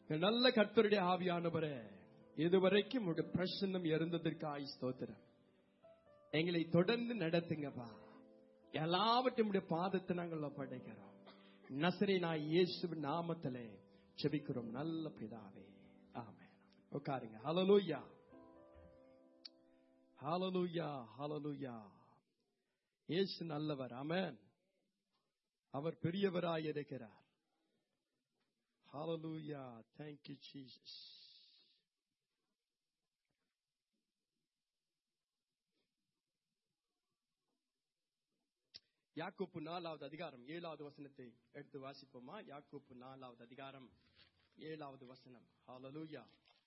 எங்கள் நல்ல கர்த்தருடைய ஆவியானவரே இதுவரைக்கும் உடைய பிரசன்னம் இருந்ததற்காய் ஸ்தோத்திரம் எங்களை தொடர்ந்து நடத்துங்கப்பா எல்லாவற்றையும் உடைய பாதத்தை நாங்கள் ஒப்படைக்கிறோம் நசரே நான் இயேசு நாமத்திலே செபிக்கிறோம் நல்ல பிதாவே ஆமென் உட்காருங்க ஹalleluya ஹalleluya ஹalleluya இயேசு நல்லவர் ஆமென் அவர் பெரியவராய் இருக்கிறார் ஹalleluya thank you jesus யாக்கோப்பு நாலாவது அதிகாரம் ஏழாவது வசனத்தை எடுத்து வாசிப்போமா யாக்கோப்பு நாலாவது அதிகாரம் ஏழாவது வசனம் ஹalleluya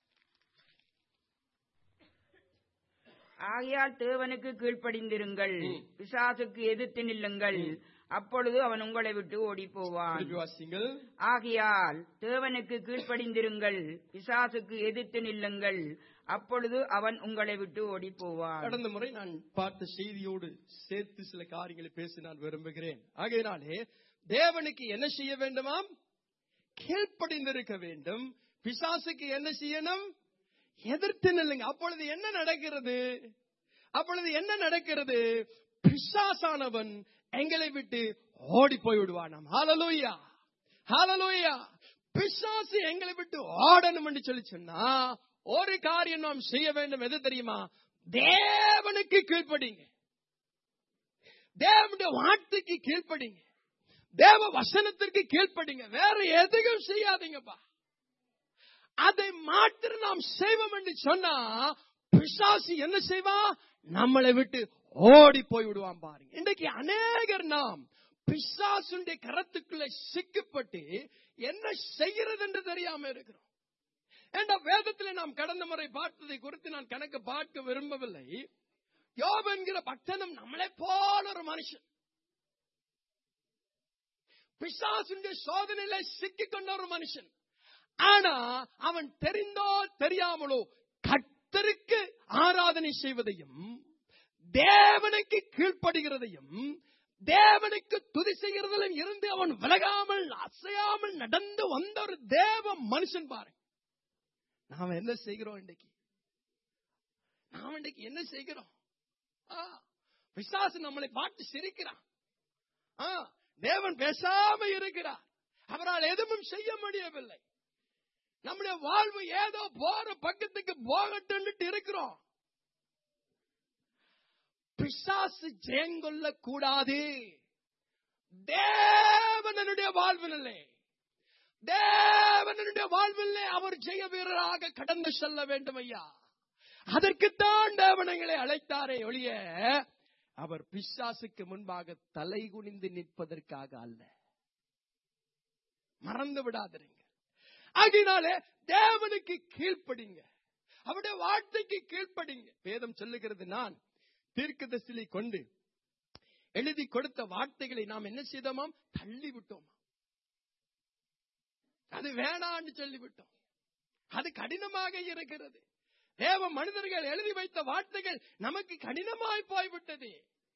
ஆகையால் தேவனுக்கு கீழ்ப்படிந்திருங்கள் ம். பிசாசுக்கு எதிர்த்து நில்லுங்கள் அப்பொழுது அவன் உங்களை விட்டு ஓடி போவான் திருப்பி வாசிங்கள் ஆகையால் தேவனுக்கு கீழ்ப்படிந்திருங்கள் பிசாசுக்கு எதிர்த்து நில்லுங்கள் அப்பொழுது அவன் உங்களை விட்டு ஓடி போவான் கடந்த முறை நான் பார்த்த செய்தியோடு சேர்த்து சில காரியங்களை பேச நான் விரும்புகிறேன் ஆகையினாலே தேவனுக்கு என்ன செய்ய வேண்டுமாம் கீழ்ப்படிந்திருக்க வேண்டும் பிசாசுக்கு என்ன செய்யணும் எதிர்த்து நில்லுங்க அப்பொழுது என்ன நடக்கிறது அப்பொழுது என்ன நடக்கிறது பிசாசானவன் எங்களை விட்டு ஓடி போய் விடுவானாம் ஹalleluya ஹalleluya பிசாசு எங்களை விட்டு ஓடணும் என்று சொல்லி சொன்னா ஒரு காரியம் நாம் செய்ய வேண்டும் எது தெரியுமா தேவனுக்கு கீழ்ப்படிங்க தேவனுடைய வார்த்தைக்கு கீழ்ப்படிங்க தேவ வசனத்திற்கு கீழ்ப்படிங்க வேற எதுவும் செய்யாதீங்கப்பா அதை மாத்திரம் நாம் செய்வோம் என்று சொன்னா பிசாசு என்ன செய்வா நம்மளை விட்டு ஓடி போய் விடுவான் பாருங்க இன்றைக்கு அநேகர் நாம் பிசாசுடைய கரத்துக்குள்ள சிக்கப்பட்டு என்ன செய்கிறது என்று தெரியாம இருக்கிறோம் என்ற வேதத்தில் நாம் கடந்த முறை பார்த்ததை குறித்து நான் கணக்கு பார்க்க விரும்பவில்லை யோபு என்கிற பக்தனும் நம்மளை போல ஒரு மனுஷன் பிசாசுடைய சோதனையில சிக்கிக் கொண்ட ஒரு மனுஷன் ஆனா அவன் தெரிந்தோ தெரியாமலோ கர்த்தருக்கு ஆராதனை செய்வதையும் தேவனுக்கு கீழ்ப்படுகிறதையும் தேவனுக்கு துதி செய்கிறதிலும் இருந்து அவன் விலகாமல் அசையாமல் நடந்து வந்த ஒரு தேவ மனுஷன் பாருங்க நாம என்ன செய்கிறோம் இன்றைக்கு நாம் இன்றைக்கு என்ன செய்கிறோம் ஆ, பிசாசு நம்மளை பார்த்து சிரிக்கிறான் ஆ, தேவன் பேசாம இருக்கிறார் அவரால் எதுவும் செய்ய முடியவில்லை நம்முடைய வாழ்வு ஏதோ போற பக்கத்துக்கு போகட்டும் இருக்கிறோம் பிசாசு ஜெயங்கொள்ள கூடாது தேவனுடைய வாழ்விலே தேவனுடைய வாழ்விலே அவர் ஜெய வீரராக கடந்து செல்ல வேண்டும் ஐயா அதற்குத்தான் தேவனங்களை அழைத்தாரே ஒழிய அவர் பிசாசுக்கு முன்பாக தலை குனிந்து நிற்பதற்காக அல்ல மறந்து விடாதிருங்க ஆகினாலே தேவனுக்கு கீழ்ப்படிங்க அவருடைய வார்த்தைக்கு கீழ்ப்படிங்க வேதம் சொல்லுகிறது நான் தீர்க்கதரிசியை கொண்டு எழுதி கொடுத்த வார்த்தைகளை நாம் என்ன செய்தோமாம் தள்ளி விட்டோமா அது வேணான்னு சொல்லிவிட்டோம் அது கடினமாக இருக்கிறது தேவ மனிதர்கள் எழுதி வைத்த வார்த்தைகள் நமக்கு கடினமாய் போய்விட்டது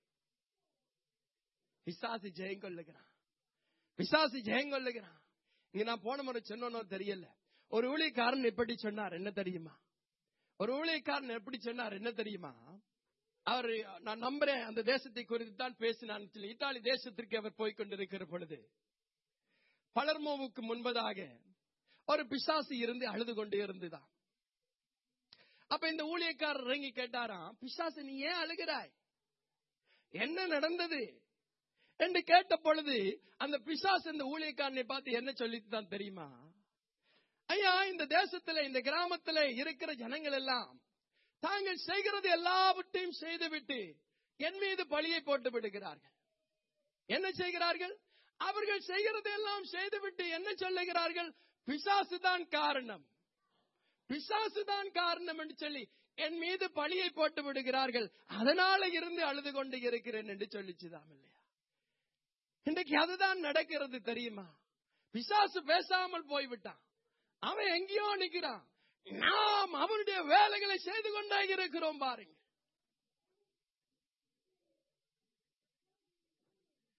பிசாசு ஜெயம் கொள்ளுகிறான் பிசாசு ஜெயம் கொள்ளுகிறான் இங்க நான் போன முறை சொன்னோனோ தெரியல ஒரு ஊழியக்காரன் எப்படி சொன்னார் என்ன தெரியுமா ஒரு ஊழியக்காரன் எப்படி சொன்னார் என்ன தெரியுமா அவர் நான் நம்புறேன் அந்த தேசத்தை குறித்து தான் பேசினான் சொல்லி இத்தாலி தேசத்திற்கு அவர் போய் கொண்டிருக்கிற பொழுது பலர்மோவுக்கு முன்பதாக ஒரு பிசாசு இருந்து அழுது கொண்டு இருந்துதான் அப்ப இந்த ஊழியக்காரர் இறங்கி கேட்டாராம் பிசாசு நீ ஏன் அழுகிறாய் என்ன நடந்தது என்று கேட்ட பொழுது அந்த பிசாசு இந்த ஊழியக்காரனை பார்த்து என்ன சொல்லிட்டு தான் தெரியுமா ஐயா இந்த தேசத்துல இந்த கிராமத்துல இருக்கிற ஜனங்கள் எல்லாம் தாங்கள் செய்கிறது எல்லாவற்றையும் செய்துவிட்டு என் மீது பழியை போட்டு விடுகிறார்கள் என்ன செய்கிறார்கள் அவர்கள் செய்கிறது எல்லாம் செய்துவிட்டு என்ன சொல்லுகிறார்கள் பிசாசுதான் காரணம் பிசாசுதான் காரணம் என்று சொல்லி என் மீது பழியை போட்டு விடுகிறார்கள் அதனால இருந்து அழுது கொண்டு இருக்கிறேன் என்று சொல்லிச்சுதாம் இல்லையா இன்றைக்கு அதுதான் நடக்கிறது தெரியுமா பிசாசு பேசாமல் போய்விட்டான் அவன் எங்கேயோ நிக்கிறான் நாம் அவனுடைய வேலைகளை செய்து கொண்டே இருக்கிறோம் பாருங்க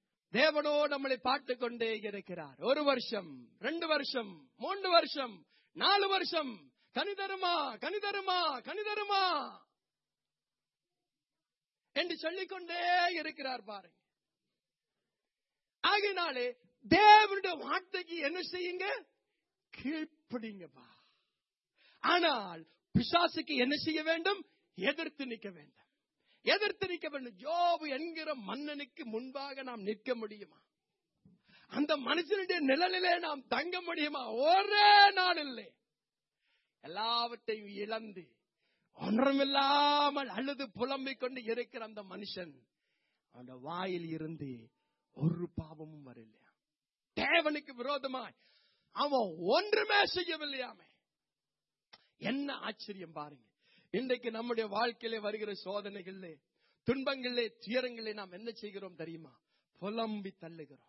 தேவனோ நம்மளை பார்த்து கொண்டே இருக்கிறார் ஒரு வருஷம் ரெண்டு வருஷம் மூன்று வருஷம் நாலு வருஷம் கனிதருமா கனிதருமா கனிதருமா என்று சொல்லிக்கொண்டே இருக்கிறார் பாருங்க ஆகையினாலே தேவனுடைய வார்த்தைக்கு என்ன செய்யுங்க கீழ்ப்படிங்கப்பா ஆனால் பிசாசுக்கு என்ன செய்ய வேண்டும் எதிர்த்து நிற்க வேண்டும் எதிர்த்து நிற்க வேண்டும் ஜோபு என்கிற மன்னனுக்கு முன்பாக நாம் நிற்க முடியுமா அந்த மனுஷனுடைய நிழலிலே நாம் தங்க முடியுமா ஒரே நாள் இல்லை எல்லாவற்றையும் இழந்து ஒன்றுமில்லாமல் அழுது புலம்பிக் கொண்டு இருக்கிற அந்த மனுஷன் அந்த வாயில் இருந்து ஒரு பாவமும் வரலையா தேவனுக்கு விரோதமாய் அவன் ஒன்றுமே செய்யவில்லையாமே என்ன ஆச்சரியம் பாருங்க இன்றைக்கு நம்முடைய வாழ்க்கையிலே வருகிற சோதனைகளிலே துன்பங்களிலே துயரங்களிலே நாம் என்ன செய்கிறோம் தெரியுமா புலம்பி தள்ளுகிறோம்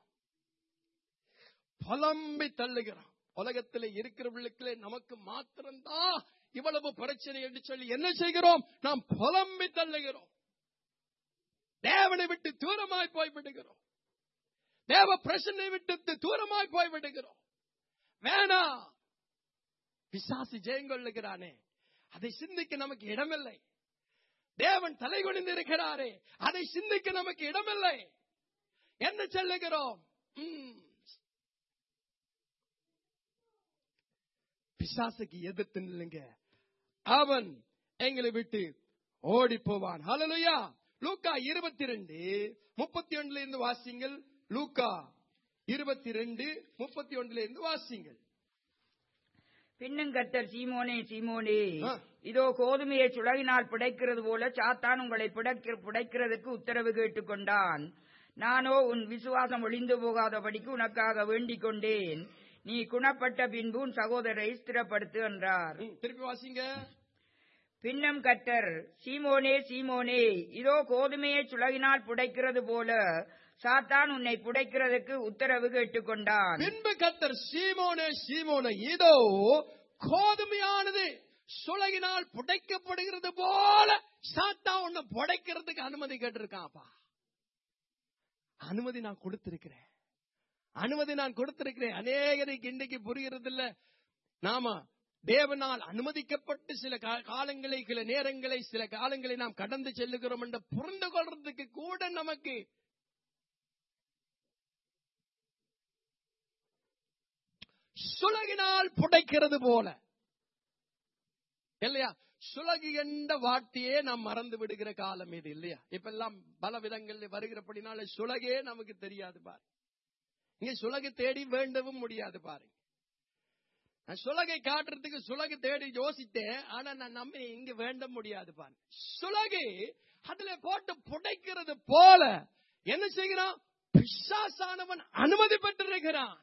புலம்பி தள்ளுகிறோம் உலகத்திலே இருக்கிறவர்களுக்கு நமக்கு மாத்திரம்தான் இவ்வளவு பிரச்சனை என்று சொல்லி என்ன செய்கிறோம் நாம் புலம்பி தள்ளுகிறோம் தேவனை விட்டு தூரமாய் போய் விடுகிறோம் தேவ பிரசனை விட்டு தூரமாய் போய் விடுகிறோம் வேணாம் பிசாசு ஜெயங்கொள்ளுகிறானே அதை சிந்திக்க நமக்கு இடமில்லை தேவன் தலை குனிந்து இருக்கிறாரே அதை சிந்திக்க நமக்கு இடமில்லை என்ன சொல்லுகிறோம் ம். பிசாசுக்கு எதிர்த்து நில்லுங்க அவன் எங்களை விட்டு ஓடி போவான் ஹalleluya லூக்கா இருபத்தி ரெண்டு முப்பத்தி ஒன்றுல இருந்து வாசிங்கள் லூக்கா இருபத்தி ரெண்டு முப்பத்தி ஒன்றுல இருந்து வாசிங்கள் பின்னும் கர்த்தர் சீமோனே சீமோனே ஆ. இதோ கோதுமையை சுழகினால் பிடைக்கிறது போல சாத்தான் உங்களை பிடைக்க- பிடைக்கிறதுக்கு உத்தரவு கேட்டுக்கொண்டான் நானோ உன் விசுவாசம் ஒளிந்து போகாதபடிக்கு உனக்காக வேண்டிக் கொண்டேன் நீ குணப்பட்ட பின்பு உன் சகோதரரை ஸ்திரப்படுத்து என்றார் ம், திருப்பி வாசிங்க பின்னம் கர்த்தர் சீமோனே சீமோனே இதோ கோதுமையை சுழகினால் புடைக்கிறது போல சாத்தான் உன்னை புடைக்கிறதுக்கு உத்தரவு கேட்டுக்கொண்டான் பின்பு கத்தர் சீமோனே சீமோனே இதோ கோதுமையானது சுலகினால் புடைக்கப்படுகிறது போல சாத்தா உன்னை புடைக்கிறதுக்கு அனுமதி கேட்டிருக்கான்ப்பா அனுமதி நான் கொடுத்திருக்கிறேன் அனுமதி நான் கொடுத்திருக்கிறேன் அநேகருக்கு இன்றைக்கு புரிகிறது இல்ல நாம தேவனால் அனுமதிக்கப்பட்டு சில கா- காலங்களை சில நேரங்களை சில காலங்களை நாம் கடந்து செல்லுகிறோம் என்று புரிந்து கொள்றதுக்கு கூட நமக்கு சுலகினால் புடைக்கிறது போல இல்லையா சுலகு என்ற வார்த்தையே நாம் மறந்து விடுகிற காலம் இது இல்லையா இப்ப எல்லாம் பல விதங்களில் வருகிறபடினால சுலகே நமக்கு தெரியாது பாரு இங்க சுலகு தேடி வேண்டவும் முடியாது பாருங்க நான் சுலகை காட்டுறதுக்கு சுலகு தேடி யோசித்தேன் ஆனா நான் நம்பி இங்க வேண்ட முடியாது பாருங்க சுலகு அதுல போட்டு புடைக்கிறது போல என்ன செய்கிறான் பிசாசானவன் அனுமதி பெற்றிருக்கிறான்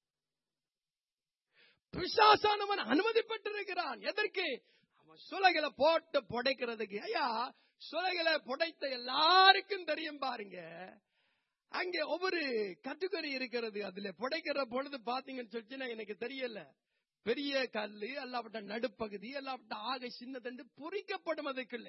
பிசாசானவன் அனுமதி பெற்றிருக்கிறான் எதற்கு அவன் சுலகில போட்டு புடைக்கிறதுக்கு ஐயா சுலகில புடைத்த எல்லாருக்கும் தெரியும் பாருங்க அங்கே ஒவ்வொரு கட்டுக்கறி இருக்கிறது அதுல புடைக்கிற பொழுது பாத்தீங்கன்னு சொல்லிச்சுன்னா எனக்கு தெரியல பெரிய கல்லு அல்லாவிட்ட நடுப்பகுதி அல்லாவிட்ட ஆக சின்னதண்டு பொறிக்கப்படும் அதுக்குள்ள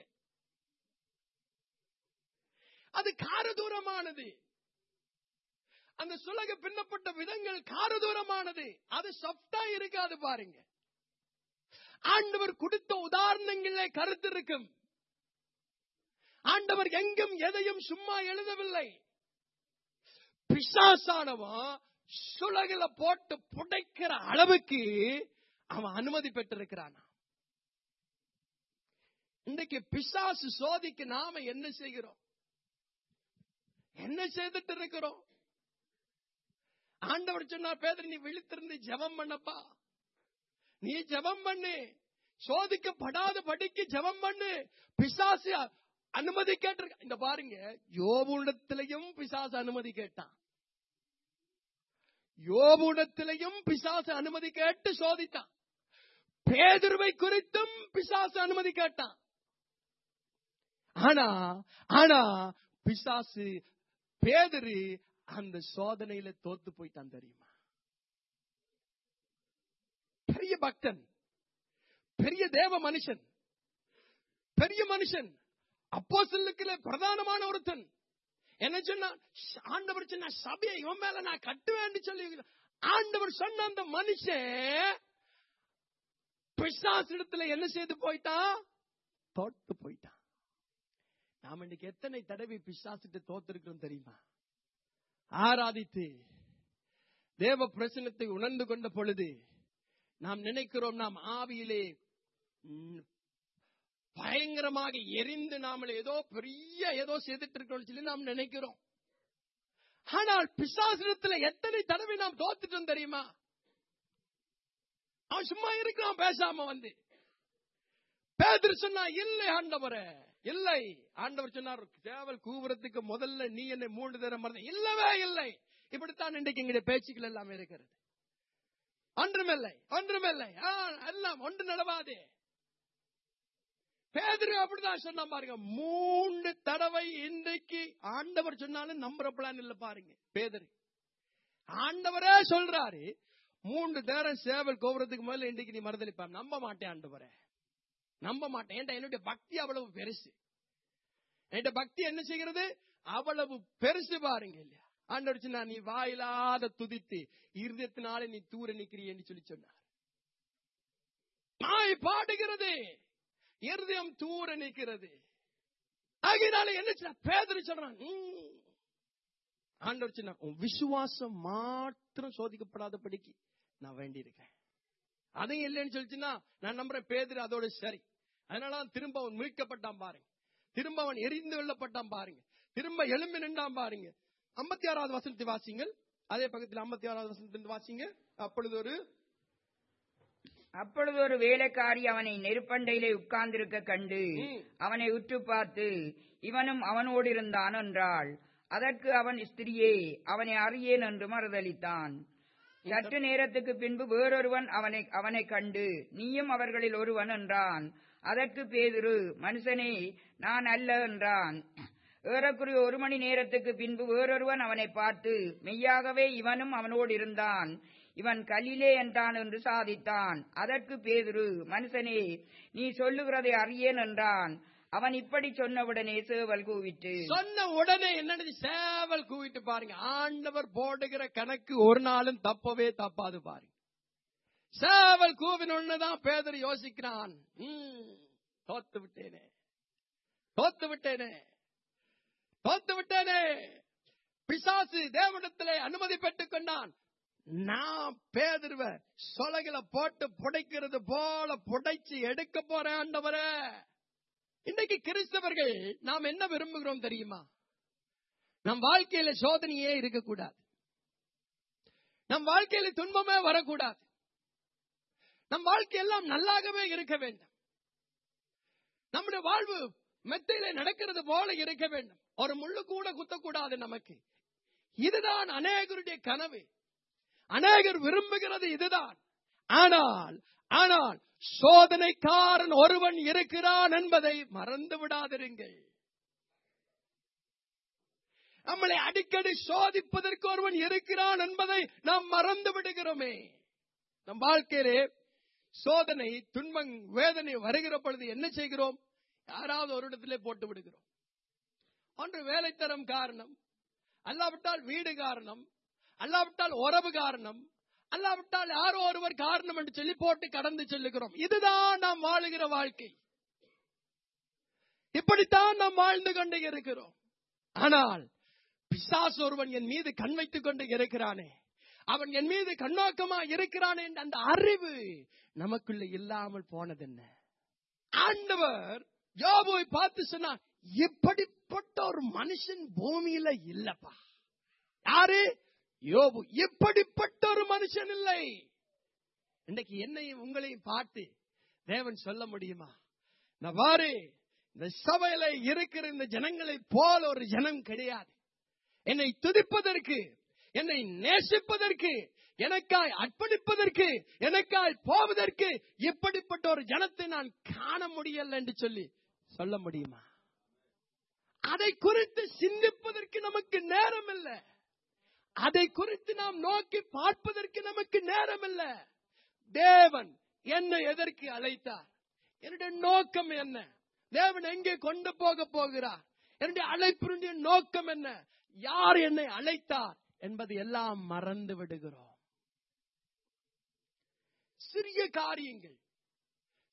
அது காரதூரமானது அந்த சுலக பின்னப்பட்ட விதங்கள் காரதூரமானது அது சப்டா இருக்காது பாருங்க ஆண்டவர் கொடுத்த உதாரணங்களே கருத்து இருக்கும் ஆண்டவர் எங்கும் எதையும் சும்மா எழுதவில்லை பிசாசானவன் சுலகில போட்டு புடைக்கிற அளவுக்கு அவன் அனுமதி பெற்றிருக்கிறான் இன்றைக்கு பிசாசு சோதிக்கு நாம என்ன செய்கிறோம் என்ன செய்துட்டு இருக்கிறோம் ஆண்டவர் சொன்னார் பேதர் நீ விழித்திருந்து ஜெபம் பண்ணப்பா நீ ஜெபம் பண்ணு சோதிக்கப்படாத படிக்கு ஜெபம் பண்ணு பிசாசு அனுமதி கேட்டிருக்க இந்த பாருங்க யோபுடத்திலையும் பிசாசு அனுமதி கேட்டான் யோபுடத்திலையும் பிசாசு அனுமதி கேட்டு சோதித்தான் பேதுருவை குறித்தும் பிசாசு அனுமதி கேட்டான் ஆனா ஆனா பிசாசு பேதுரு அந்த சோதனையில தோத்து போயிட்டான் தெரியுமா பெரிய பக்தன் பெரிய தேவ மனுஷன் பெரிய மனுஷன் அப்போ பிரதானமான ஒருத்தன் என்ன சொன்னா ஆண்டவர் சொன்ன சபையை இவன் மேல நான் கட்டுவேன் சொல்லி ஆண்டவர் சொன்ன அந்த மனுஷன் பிசாசிடத்துல என்ன செய்து போயிட்டான் தோத்து போயிட்டான் நாம இன்னைக்கு எத்தனை தடவை பிசாசிட்டு தோத்திருக்கிறோம் தெரியுமா ஆராதித்து தேவ பிரசனத்தை உணர்ந்து கொண்ட பொழுது நாம் நினைக்கிறோம் நாம் ஆவியிலே ம், பயங்கரமாக எரிந்து நாமள ஏதோ பெரிய ஏதோ செய்துட்டு இருக்கோம் சொல்லி நாம் நினைக்கிறோம் ஆனால் பிசாசிடத்துல எத்தனை தடவை நாம் தோத்துட்டோம் தெரியுமா அவன் சும்மா இருக்கிறான் பேசாம வந்து பேதர் சொன்னா இல்லை ஆண்டவரே இல்லை ஆண்டவர் சொன்னார் சேவல் கூவுறதுக்கு முதல்ல நீ என்னை மூன்று தரம் மறந்த இல்லவே இல்லை இப்படித்தான் இன்றைக்கு எங்களுடைய பேச்சுக்கள் எல்லாம் இருக்கிறது ஒன்றுமில்லை ஒன்றுமில்லை ஆ, எல்லாம் ஒன்று நடவாதே பேதரு அப்படிதான் சொன்னா பாருங்க மூன்று தடவை இன்றைக்கு ஆண்டவர் சொன்னாலும் நம்புற பிளான் இல்ல பாருங்க பேதரு ஆண்டவரே சொல்றாரு மூன்று நேரம் சேவல் கோபுரத்துக்கு முதல்ல இன்றைக்கு நீ மறுதளிப்பார் நம்ப மாட்டேன் ஆண்டவரே நம்ப மாட்டேன் ஏன்டா என்னுடைய பக்தி அவ்வளவு பெருசு என்னுடைய பக்தி என்ன செய்கிறது அவ்வளவு பெருசு பாருங்க இல்லையா ஆண்டவர் சொன்னா நீ வாயிலாத துதித்து இருதயத்தினாலே நீ தூர நிக்கிறீன்னு சொல்லி சொன்னார் நாய் பாடுகிறது இருதயம் தூர நிற்கிறது ஆகையினால என்ன செய்ய- பேதுரு சொல்றான் "ம்." ஆண்டவர் சொன்னா உன் விசுவாசம் மாத்திரம் சோதிக்கப்படாதபடிக்கு நான் வேண்டியிருக்கேன் அதையும் இல்லைன்னு சொல்லிச்சுன்னா நான் நம்புறேன் பேதுரு அதோட சரி அதனாலதான் திரும்ப அவன் மீட்கப்பட்டான் பாருங்க திரும்ப அவன் எரிந்து வெள்ளப்பட்டான் பாருங்க திரும்ப எழும்பி நின்றான் பாருங்க ஐம்பத்தி ஆறாவது வசனத்தை வாசிங்கள் அதே பக்கத்தில் ஐம்பத்தி ஆறாவது வசனத்தை வாசிங்க அப்பொழுது ஒரு அப்பொழுது ஒரு வேலைக்காரி அவனை நெருப்பண்டையிலே உட்கார்ந்திருக்க கண்டு ம். அவனை உற்று பார்த்து இவனும் அவனோடு இருந்தான் என்றாள் அதற்கு அவன் ஸ்திரியே அவனை அறியேன் என்று மறுதளித்தான் சற்று நேரத்துக்கு பின்பு வேறொருவன் அவனை அவனை கண்டு நீயும் அவர்களில் ஒருவன் என்றான் அதற்கு பேதுரு மனுஷனே நான் அல்ல என்றான் ஏறக்குறைய ஒரு மணி நேரத்துக்கு பின்பு வேறொருவன் அவனை பார்த்து மெய்யாகவே இவனும் அவனோடு இருந்தான் இவன் கலிலே என்றான் என்று சாதித்தான் அதற்கு பேதுரு மனுஷனே நீ சொல்லுகிறதை அறியேன் என்றான் அவன் இப்படி சொன்னவுடனே சேவல் கூவிட்டு சொன்ன உடனே என்னது சேவல் கூவிட்டு பாருங்க ஆண்டவர் போடுகிற கணக்கு ஒரு நாளும் தப்பவே தப்பாது பாருங்க சேவல் கூவின ஒண்ணுதான் பேதர் யோசிக்கிறான் ம், தோத்து விட்டேனே தோத்து விட்டேனே தோத்து விட்டேனே பிசாசு தேவனிடத்திலே அனுமதி பெற்றுக் கொண்டான் நான் பேதருவ சொலகில போட்டு புடைக்கிறது போல புடைச்சு எடுக்க போறேன் ஆண்டவரே இன்னைக்கு கிறிஸ்தவர்கள் நாம் என்ன விரும்புகிறோம் தெரியுமா நம் வாழ்க்கையில சோதனையே இருக்கக்கூடாது நம் வாழ்க்கையில துன்பமே வரக்கூடாது நம் வாழ்க்கை எல்லாம் நல்லாகவே இருக்க வேண்டும் நம்முடைய வாழ்வு மெத்தையில நடக்கிறது போல இருக்க வேண்டும் ஒரு முள்ளு கூட குத்தக்கூடாது நமக்கு இதுதான் அநேகருடைய கனவு அநேகர் விரும்புகிறது இதுதான் ஆனால் ஆனால் சோதனைக்காரன் ஒருவன் இருக்கிறான் என்பதை மறந்து விடாதிருங்கள் நம்மளை அடிக்கடி சோதிப்பதற்கு ஒருவன் இருக்கிறான் என்பதை நாம் மறந்து விடுகிறோமே நம் வாழ்க்கையிலே சோதனை துன்பம் வேதனை வருகிற பொழுது என்ன செய்கிறோம் யாராவது ஒரு இடத்திலே போட்டு விடுகிறோம் ஒன்று வேலை தரம் காரணம் அல்லாவிட்டால் வீடு காரணம் அல்லாவிட்டால் உறவு காரணம் அல்லாவிட்டால் யாரோ ஒருவர் காரணம் என்று சொல்லி போட்டு கடந்து செல்லுகிறோம் இதுதான் நாம் வாழுகிற வாழ்க்கை இப்படித்தான் நாம் வாழ்ந்து கொண்டு இருக்கிறோம் ஆனால் பிசாசு ஒருவன் என் மீது கண் வைத்துக் கொண்டு இருக்கிறானே அவன் என் மீது கண்ணோக்கமா இருக்கிறானே என்ற அந்த அறிவு நமக்குள்ள இல்லாமல் போனதென்ன ஆண்டவர் யோபுவை பார்த்து சொன்னார் இப்படிப்பட்ட ஒரு மனுஷன் பூமியில இல்லப்பா யாரு யோபு இப்படிப்பட்ட ஒரு மனுஷன் இல்லை இன்னைக்கு என்னையும் உங்களையும் பார்த்து தேவன் சொல்ல முடியுமா நான் பாரு இந்த சபையில இருக்கிற இந்த ஜனங்களை போல ஒரு ஜனம் கிடையாது என்னை துதிப்பதற்கு என்னை நேசிப்பதற்கு எனக்காய் அர்ப்பணிப்பதற்கு எனக்காய் போவதற்கு இப்படிப்பட்ட ஒரு ஜனத்தை நான் காண முடியல என்று சொல்லி சொல்ல முடியுமா அதை குறித்து சிந்திப்பதற்கு நமக்கு நேரம் இல்லை அதை குறித்து நாம் நோக்கி பார்ப்பதற்கு நமக்கு நேரம் இல்லை தேவன் என்னை எதற்கு அழைத்தார் என்னுடைய நோக்கம் என்ன தேவன் எங்கே கொண்டு போக போகிறார் என்னுடைய அழைப்பினுடைய நோக்கம் என்ன யார் என்னை அழைத்தார் என்பது எல்லாம் மறந்து விடுகிறோம் சிறிய காரியங்கள்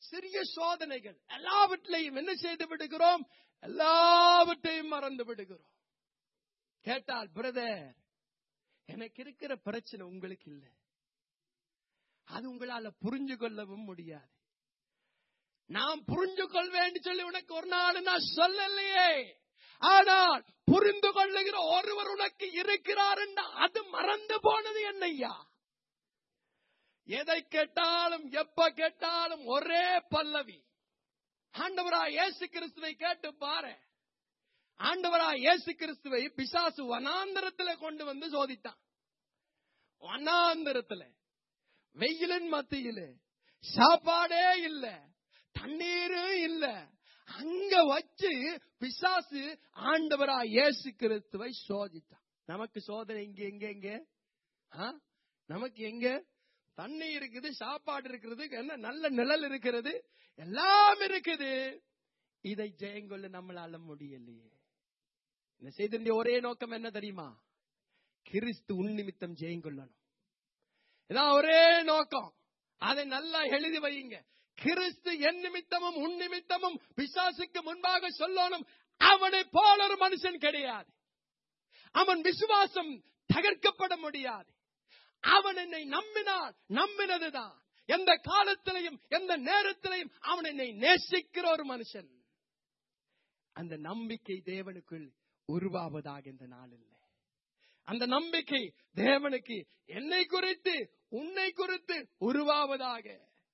சிறிய சோதனைகள் எல்லாவற்றையும் என்ன செய்து விடுகிறோம் எல்லாவற்றையும் மறந்து விடுகிறோம் கேட்டால் பிரதர் எனக்கு இருக்கிற பிரச்சனை உங்களுக்கு இல்லை அது உங்களால புரிஞ்சு கொள்ளவும் முடியாது நான் புரிஞ்சு கொள்வேன் சொல்லி உனக்கு ஒரு நாள் நான் சொல்லலையே ஆனால் புரிந்து கொள்ளுகிற ஒருவர் உனக்கு இருக்கிறார் என்று அது மறந்து போனது என்னையா எதை கேட்டாலும் எப்ப கேட்டாலும் ஒரே பல்லவி ஆண்டவரா இயேசு கிறிஸ்துவை கேட்டு பாரு ஆண்டவரா இயேசு கிறிஸ்துவை பிசாசு வனாந்தரத்துல கொண்டு வந்து சோதித்தான் வனாந்தரத்துல வெயிலின் மத்தியில சாப்பாடே இல்ல தண்ணீரும் இல்ல அங்க வச்சு பிசாசு ஆண்டவரா இயேசு கிறிஸ்துவை சோதித்தான் நமக்கு சோதனை இங்க எங்க எங்க ஆ? நமக்கு எங்க தண்ணி இருக்குது சாப்பாடு இருக்கிறது என்ன நல்ல நிழல் இருக்கிறது எல்லாம் இருக்குது இதை ஜெயங்கொள்ள நம்மளால முடியலையே இந்த செய்திருந்த ஒரே நோக்கம் என்ன தெரியுமா கிறிஸ்து உன் நிமித்தம் ஜெயங்கொள்ளணும் இதான் ஒரே நோக்கம் அதை நல்லா எழுதி வையுங்க கிறிஸ்து என் நிமித்தமும் உன் நிமித்தமும் பிசாசுக்கு முன்பாக சொல்லணும் அவனை போல ஒரு மனுஷன் கிடையாது அவன் விசுவாசம் தகர்க்கப்பட முடியாது அவன் என்னை நம்பினான் நம்பினதுதான் எந்த காலத்திலையும் எந்த நேரத்திலையும் அவன் என்னை நேசிக்கிற ஒரு மனுஷன் அந்த நம்பிக்கை தேவனுக்குள் உருவாவதாக இந்த நாளில் அந்த நம்பிக்கை தேவனுக்கு என்னை குறித்து உன்னை குறித்து உருவாவதாக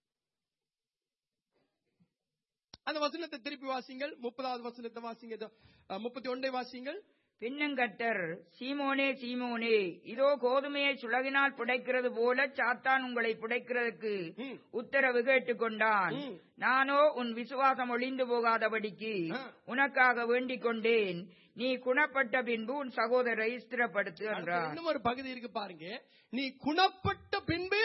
அந்த வசனத்தை திருப்பி வாசிங்கள் முப்பதாவது வசனத்தை வாசிங்க இதோ, அஹ், முப்பத்தி ஒன்றை வாசிங்கள் பின்னங்கட்டர் சீமோனே சீமோனே இதோ கோதுமையை சுலகினால் புடைக்கிறது போல சாத்தான் உங்களை புடைக்கிறதுக்கு ம். உத்தரவு கேட்டுக்கொண்டான் ம். நானோ உன் விசுவாசம் ஒளிந்து போகாதபடிக்கு ஆ. உனக்காக வேண்டிக் கொண்டேன் நீ குணப்பட்ட பின்பு உன் சகோதரரை ஸ்திரப்படுத்து அடுத்து என்றார் இன்னும் ஒரு பகுதி இருக்கு பாருங்க நீ குணப்பட்ட பின்பு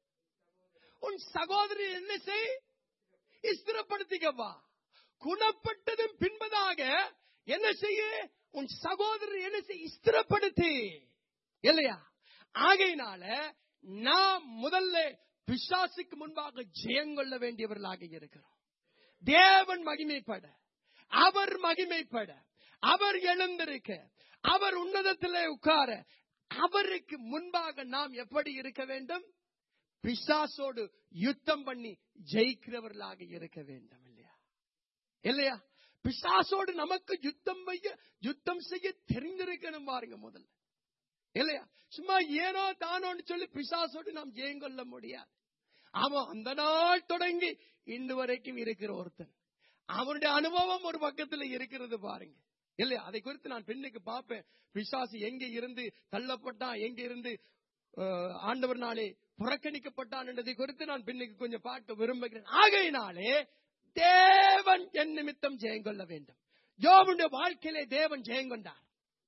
உன் சகோதரி என்ன செய் ஸ்திரப்படுத்திக்கவா குணப்பட்டதும் பின்பதாக என்ன செய்ய உன் சகோதரர் என்ன செய் ஸ்திரப்படுத்து இல்லையா ஆகையினால நாம் முதல்ல பிசாசுக்கு முன்பாக ஜெயங்கொள்ள வேண்டியவர்களாக இருக்கிறோம் தேவன் மகிமைப்பட அவர் மகிமைப்பட அவர் எழுந்திருக்க அவர் உன்னதத்திலே உட்கார அவருக்கு முன்பாக நாம் எப்படி இருக்க வேண்டும் பிசாசோடு யுத்தம் பண்ணி ஜெயிக்கிறவர்களாக இருக்க வேண்டும் இல்லையா இல்லையா பிசாசோடு நமக்கு யுத்தம் செய்ய யுத்தம் செய்ய தெரிந்திருக்கணும் பாருங்க முதல்ல இல்லையா சும்மா ஏனோ தானோன்னு சொல்லி பிசாசோடு நாம் ஜெயங்கொள்ள முடியாது அவன் அந்த நாள் தொடங்கி இன்று வரைக்கும் இருக்கிற ஒருத்தன் அவனுடைய அனுபவம் ஒரு பக்கத்துல இருக்கிறது பாருங்க இல்லையா அதை குறித்து நான் பெண்ணுக்கு பார்ப்பேன் பிசாசு எங்க இருந்து தள்ளப்பட்டான் எங்க இருந்து அஹ், ஆண்டவர்னாலே புறக்கணிக்கப்பட்டான் என்பதை குறித்து நான் பெண்ணுக்கு கொஞ்சம் பார்க்க விரும்புகிறேன் ஆகையினாலே தேவன் என் நிமித்தம் ஜெயங்கொள்ள வேண்டும் யோபுடைய வாழ்க்கையிலே தேவன் ஜெயங்கொண்டார்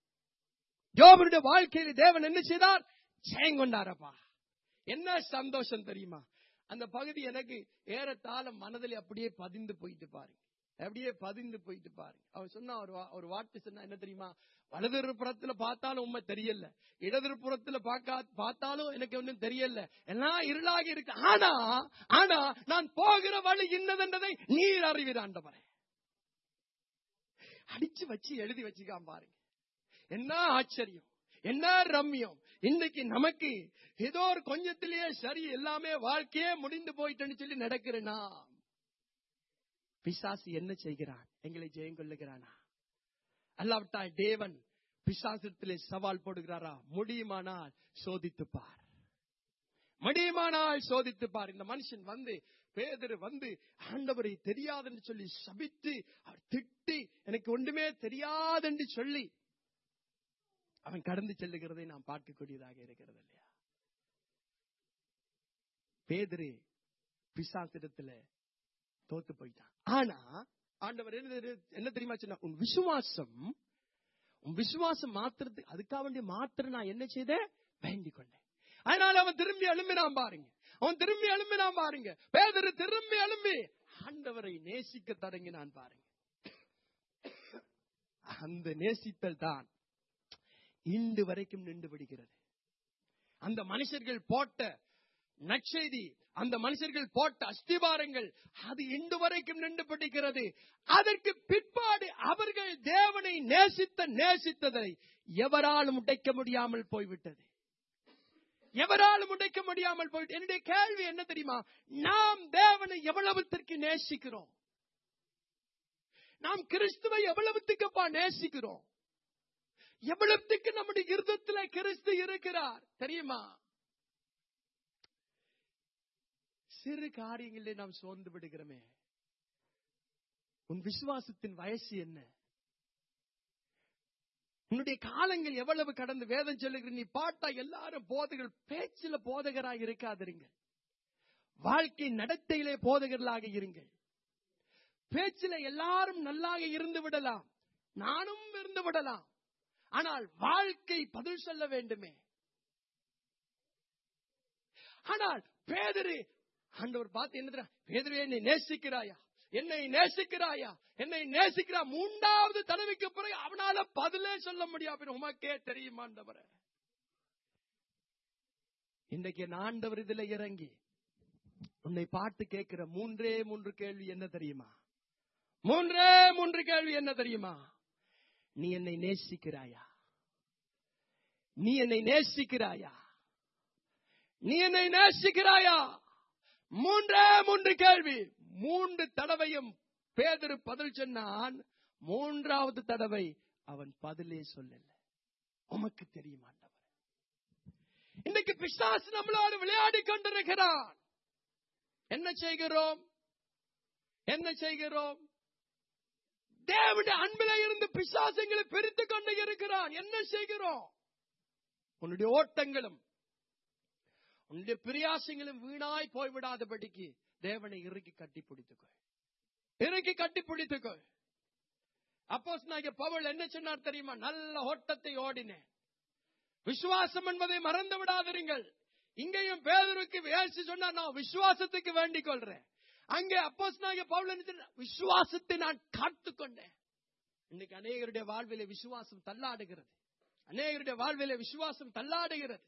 யோபுடைய வாழ்க்கையிலே தேவன் என்ன செய்தார் ஜெயங்கொண்டாரப்பா என்ன சந்தோஷம் தெரியுமா அந்த பகுதி எனக்கு ஏறத்தாழ மனதில் அப்படியே பதிந்து போயிட்டு பாருங்க அப்படியே பதிந்து போயிட்டு பாருங்க அவர் சொன்னா ஒரு வா- ஒரு வார்த்தை சொன்னா என்ன தெரியுமா வலது புறத்துல பார்த்தாலும் உண்மை தெரியல இடது புறத்துல பார்க்க பார்த்தாலும் எனக்கு ஒன்றும் தெரியல எல்லாம் இருளாகி இருக்கு ஆனா ஆனா நான் போகிற வழி இன்னதென்றதை நீர் அறிவீர் ஆண்டவரே அடிச்சு வச்சு எழுதி வச்சுக்காம பாருங்க என்ன ஆச்சரியம் என்ன ரம்யம் இன்னைக்கு நமக்கு ஏதோ ஒரு கொஞ்சத்திலேயே சரி எல்லாமே வாழ்க்கையே முடிந்து போயிட்டுன்னு சொல்லி நடக்கிறேனா பிசாசு என்ன செய்கிறான் எங்களை ஜெயம் கொள்ளுகிறானா அல்லாவிட்டால் தேவன் பிசாசத்திலே சவால் போடுகிறாரா முடியுமானால் சோதித்துப் பார் முடியுமானால் சோதித்துப் பார் இந்த மனுஷன் வந்து பேதரு வந்து ஆண்டவரை தெரியாதுன்னு சொல்லி சபித்து அவர் திட்டி எனக்கு ஒன்றுமே தெரியாதுன்னு சொல்லி அவன் கடந்து செல்லுகிறதை நாம் பார்க்கக்கூடியதாக இருக்கிறது இல்லையா பேதரு பிசாசிடத்துல தோத்து போயிட்டான் ஆனா ஆண்டவர் என்ன தெரி- என்ன தெரியுமா சொன்னா உன் விசுவாசம் உன் விசுவாசம் மாத்திரத்துக்கு அதுக்காக வேண்டிய மாத்திரம் நான் என்ன செய்தேன் வேண்டிக் கொண்டேன் அதனால அவன் திரும்பி எழும்பினான் பாருங்க அவன் திரும்பி எழும்பினான் பாருங்க பேதரு திரும்பி எழும்பி ஆண்டவரை நேசிக்க தொடங்கினான் பாருங்க அந்த நேசித்தல் தான் இன்று வரைக்கும் நின்று விடுகிறது அந்த மனுஷர்கள் போட்ட நற்செய்தி அந்த மனுஷர்கள் போட்ட அஸ்திபாரங்கள் அது இன்று வரைக்கும் நின்று பிடிக்கிறது அதற்கு பிற்பாடு அவர்கள் தேவனை நேசித்த நேசித்ததை எவராலும் உடைக்க முடியாமல் போய்விட்டது எவராலும் உடைக்க முடியாமல் போயிட்டு என்னுடைய கேள்வி என்ன தெரியுமா நாம் தேவனை எவ்வளவுத்திற்கு நேசிக்கிறோம் நாம் கிறிஸ்துவை எவ்வளவுத்துக்குப்பா நேசிக்கிறோம் எவ்வளவுக்கு நம்முடைய இருதத்துல கிறிஸ்து இருக்கிறார் தெரியுமா சிறு காரியங்களிலே நாம் சோர்ந்து விடுகிறோமே உன் விசுவாசத்தின் வயசு என்ன உன்னுடைய காலங்கள் எவ்வளவு கடந்து வேதம் சொல்லுகிற நீ பாட்டா எல்லாரும் போதகர்கள் பேச்சில போதகராக இருக்காதிருங்கள் வாழ்க்கை நடத்தையிலே போதகர்களாக இருங்கள் பேச்சில எல்லாரும் நல்லாக இருந்து விடலாம் நானும் இருந்து விடலாம் ஆனால் வாழ்க்கை பதில் சொல்ல வேண்டுமே ஆனால் பேதரு ஆண்டவர் பார்த்து என்ன தெரியுமா? பேதுருவே என்னை நேசிக்கிறாயா என்னை நேசிக்கிறாயா என்னை நேசிக்கிறா மூன்றாவது தடவைக்கு பிறகு அவனால பதிலே சொல்ல முடியாது உமக்கே தெரியுமாண்டவர இன்றைக்கு என் ஆண்டவர் இதுல இறங்கி உன்னை பார்த்து கேட்கிற மூன்றே மூன்று கேள்வி என்ன தெரியுமா மூன்றே மூன்று கேள்வி என்ன தெரியுமா நீ என்னை நேசிக்கிறாயா நீ என்னை நேசிக்கிறாயா நீ என்னை நேசிக்கிறாயா மூன்றே மூன்று கேள்வி மூன்று தடவையும் பேதரு பதில் சொன்னான் மூன்றாவது தடவை அவன் பதிலே சொல்லல உமக்கு தெரியுமாண்டவர் இன்னைக்கு பிசாசு நம்மளோடு விளையாடி கொண்டிருக்கிறான் என்ன செய்கிறோம் என்ன செய்கிறோம் தேவனுடைய அன்பில இருந்து பிசாசங்களை பிரித்து கொண்டு இருக்கிறான் என்ன செய்கிறோம் உன்னுடைய ஓட்டங்களும் உன்னுடைய பிரியாசங்களும் வீணாய் போய்விடாதபடிக்கு தேவனை இறுக்கி கட்டி பிடித்துக்கொள் இறுக்கி கட்டி பிடித்துக்கொள் அப்போஸ் நாங்க பவுல் என்ன சொன்னார் தெரியுமா நல்ல ஓட்டத்தை ஓடினேன் விசுவாசம் என்பதை மறந்து விடாதிருங்கள் இங்கேயும் பேதருக்கு வேசி சொன்னா நான் விசுவாசத்துக்கு வேண்டிக் கொள்றேன் அங்கே அப்போஸ் நாங்க பவுல் என்ன சொன்னார்? விசுவாசத்தை நான் காத்துக் கொண்டேன் இன்னைக்கு அநேகருடைய வாழ்விலே விசுவாசம் தள்ளாடுகிறது அநேகருடைய வாழ்விலே விசுவாசம் தள்ளாடுகிறது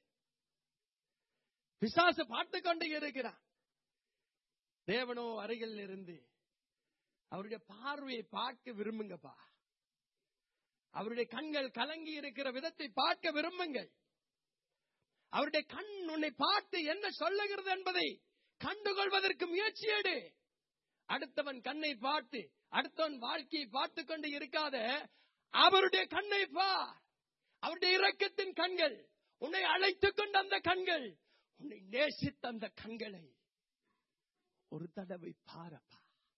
பிசாசு பார்த்து கொண்டு இருக்கிறான் தேவனோ அருகில் இருந்து அவருடைய பார்வையை பார்க்க விரும்புங்கப்பா அவருடைய கண்கள் கலங்கி இருக்கிற விதத்தை பார்க்க விரும்புங்கள் அவருடைய கண் உன்னை பார்த்து என்ன சொல்லுகிறது என்பதை கண்டுகொள்வதற்கு முயற்சி எடு அடுத்தவன் கண்ணை பார்த்து அடுத்தவன் வாழ்க்கையை பார்த்து கொண்டு இருக்காத அவருடைய கண்ணை பார் அவருடைய இரக்கத்தின் கண்கள் உன்னை அழைத்துக் கொண்ட அந்த கண்கள் உன்னை நேசித்த அந்த கண்களை ஒரு தடவை பாரப்பா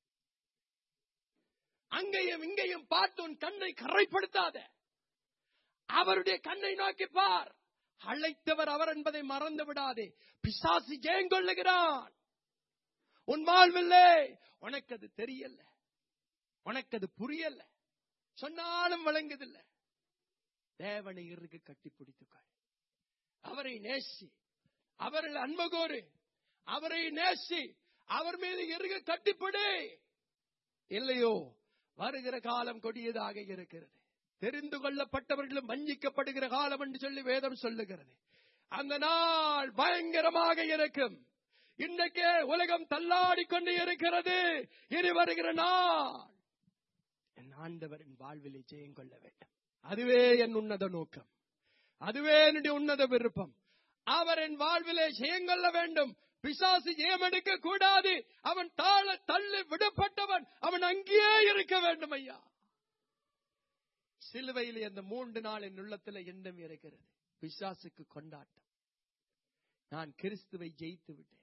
அங்கேயும் இங்கேயும் பார்த்து உன் கண்ணை கரைப்படுத்தாத அவருடைய கண்ணை நோக்கி பார் அழைத்தவர் அவர் என்பதை மறந்து விடாதே பிசாசு ஜெயங்கொள்ளுகிறான் உன் வாழ்வில்லை உனக்கு அது தெரியல உனக்கு அது புரியல சொன்னாலும் வழங்குதில்ல தேவனை இருக்கு கட்டி பிடித்துக்கள் அவரை நேசி அவர்கள் அன்பு கோரு அவரை நேசி அவர் மீது இறுக கட்டிப்பிடு இல்லையோ வருகிற காலம் கொடியதாக இருக்கிறது தெரிந்து கொள்ளப்பட்டவர்களும் வஞ்சிக்கப்படுகிற காலம் என்று சொல்லி வேதம் சொல்லுகிறது அந்த நாள் பயங்கரமாக இருக்கும் இன்றைக்கே உலகம் தள்ளாடி கொண்டு இருக்கிறது இனி வருகிற நாள் என் ஆண்டவரின் வாழ்விலே ஜெயம் கொள்ள வேண்டும் அதுவே என் உன்னத நோக்கம் அதுவே என்னுடைய உன்னத விருப்பம் அவர் என் வாழ்விலே ஜெயம் கொள்ள வேண்டும் பிசாசு ஜெயம் எடுக்க கூடாது அவன் தாழ தள்ளி விடப்பட்டவன் அவன் அங்கேயே இருக்க வேண்டும் ஐயா சிலுவையில் அந்த மூன்று நாள் என் உள்ளத்துல எண்ணம் இருக்கிறது பிசாசுக்கு கொண்டாட்டம் நான் கிறிஸ்துவை ஜெயித்து விட்டேன்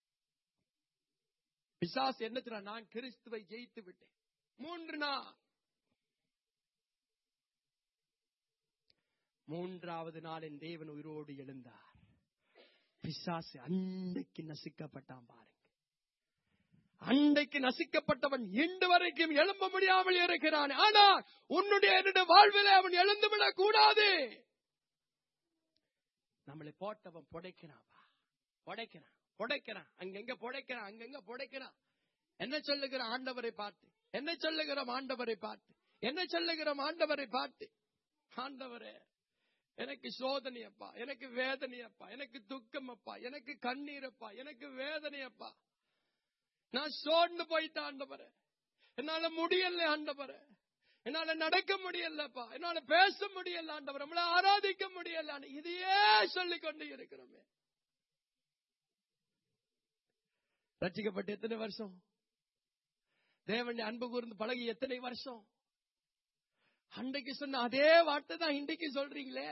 பிசாசு என்ன சொல்றான்? நான் கிறிஸ்துவை ஜெயித்து விட்டேன் மூன்று நாள் மூன்றாவது நாள் என் தேவன் உயிரோடு எழுந்தார் பிசாசு அன்னைக்கு நசுக்கப்பட்டான் பாருங்க அன்றைக்கு நசுக்கப்பட்டவன் இன்று வரைக்கும் எழும்ப முடியாமல் இருக்கிறான் ஆனால் உன்னுடைய என்னுடைய வாழ்விலே அவன் எழுந்து விடக் கூடாது நம்மளை போட்டவன் புடைக்கிறான்பா புடைக்கிறான் புடைக்கிறான் அங்கங்க புடைக்கிறான் அங்கங்க புடைக்கிறான் என்ன சொல்லுகிற ஆண்டவரை பார்த்து என்ன சொல்லுகிறோம் ஆண்டவரை பார்த்து என்ன சொல்லுகிறோம் ஆண்டவரை பார்த்து ஆண்டவரே எனக்கு சோதனை அப்பா எனக்கு வேதனை அப்பா எனக்கு துக்கம் அப்பா எனக்கு கண்ணீர் அப்பா எனக்கு வேதனை அப்பா நான் சோர்ந்து போயிட்டேன் ஆண்டவரே என்னால முடியல ஆண்டவரே என்னால நடக்க முடியலப்பா என்னால பேச முடியல ஆண்டவர் நம்மள ஆராதிக்க முடியல இதையே சொல்லிக் கொண்டு இருக்கிறோமே ரட்சிக்கப்பட்டு எத்தனை வருஷம் தேவனுடைய அன்பு கூர்ந்து பழகி எத்தனை வருஷம் அன்றைக்கு சொன்ன அதே வார்த்தை தான் இன்றைக்கு சொல்றீங்களே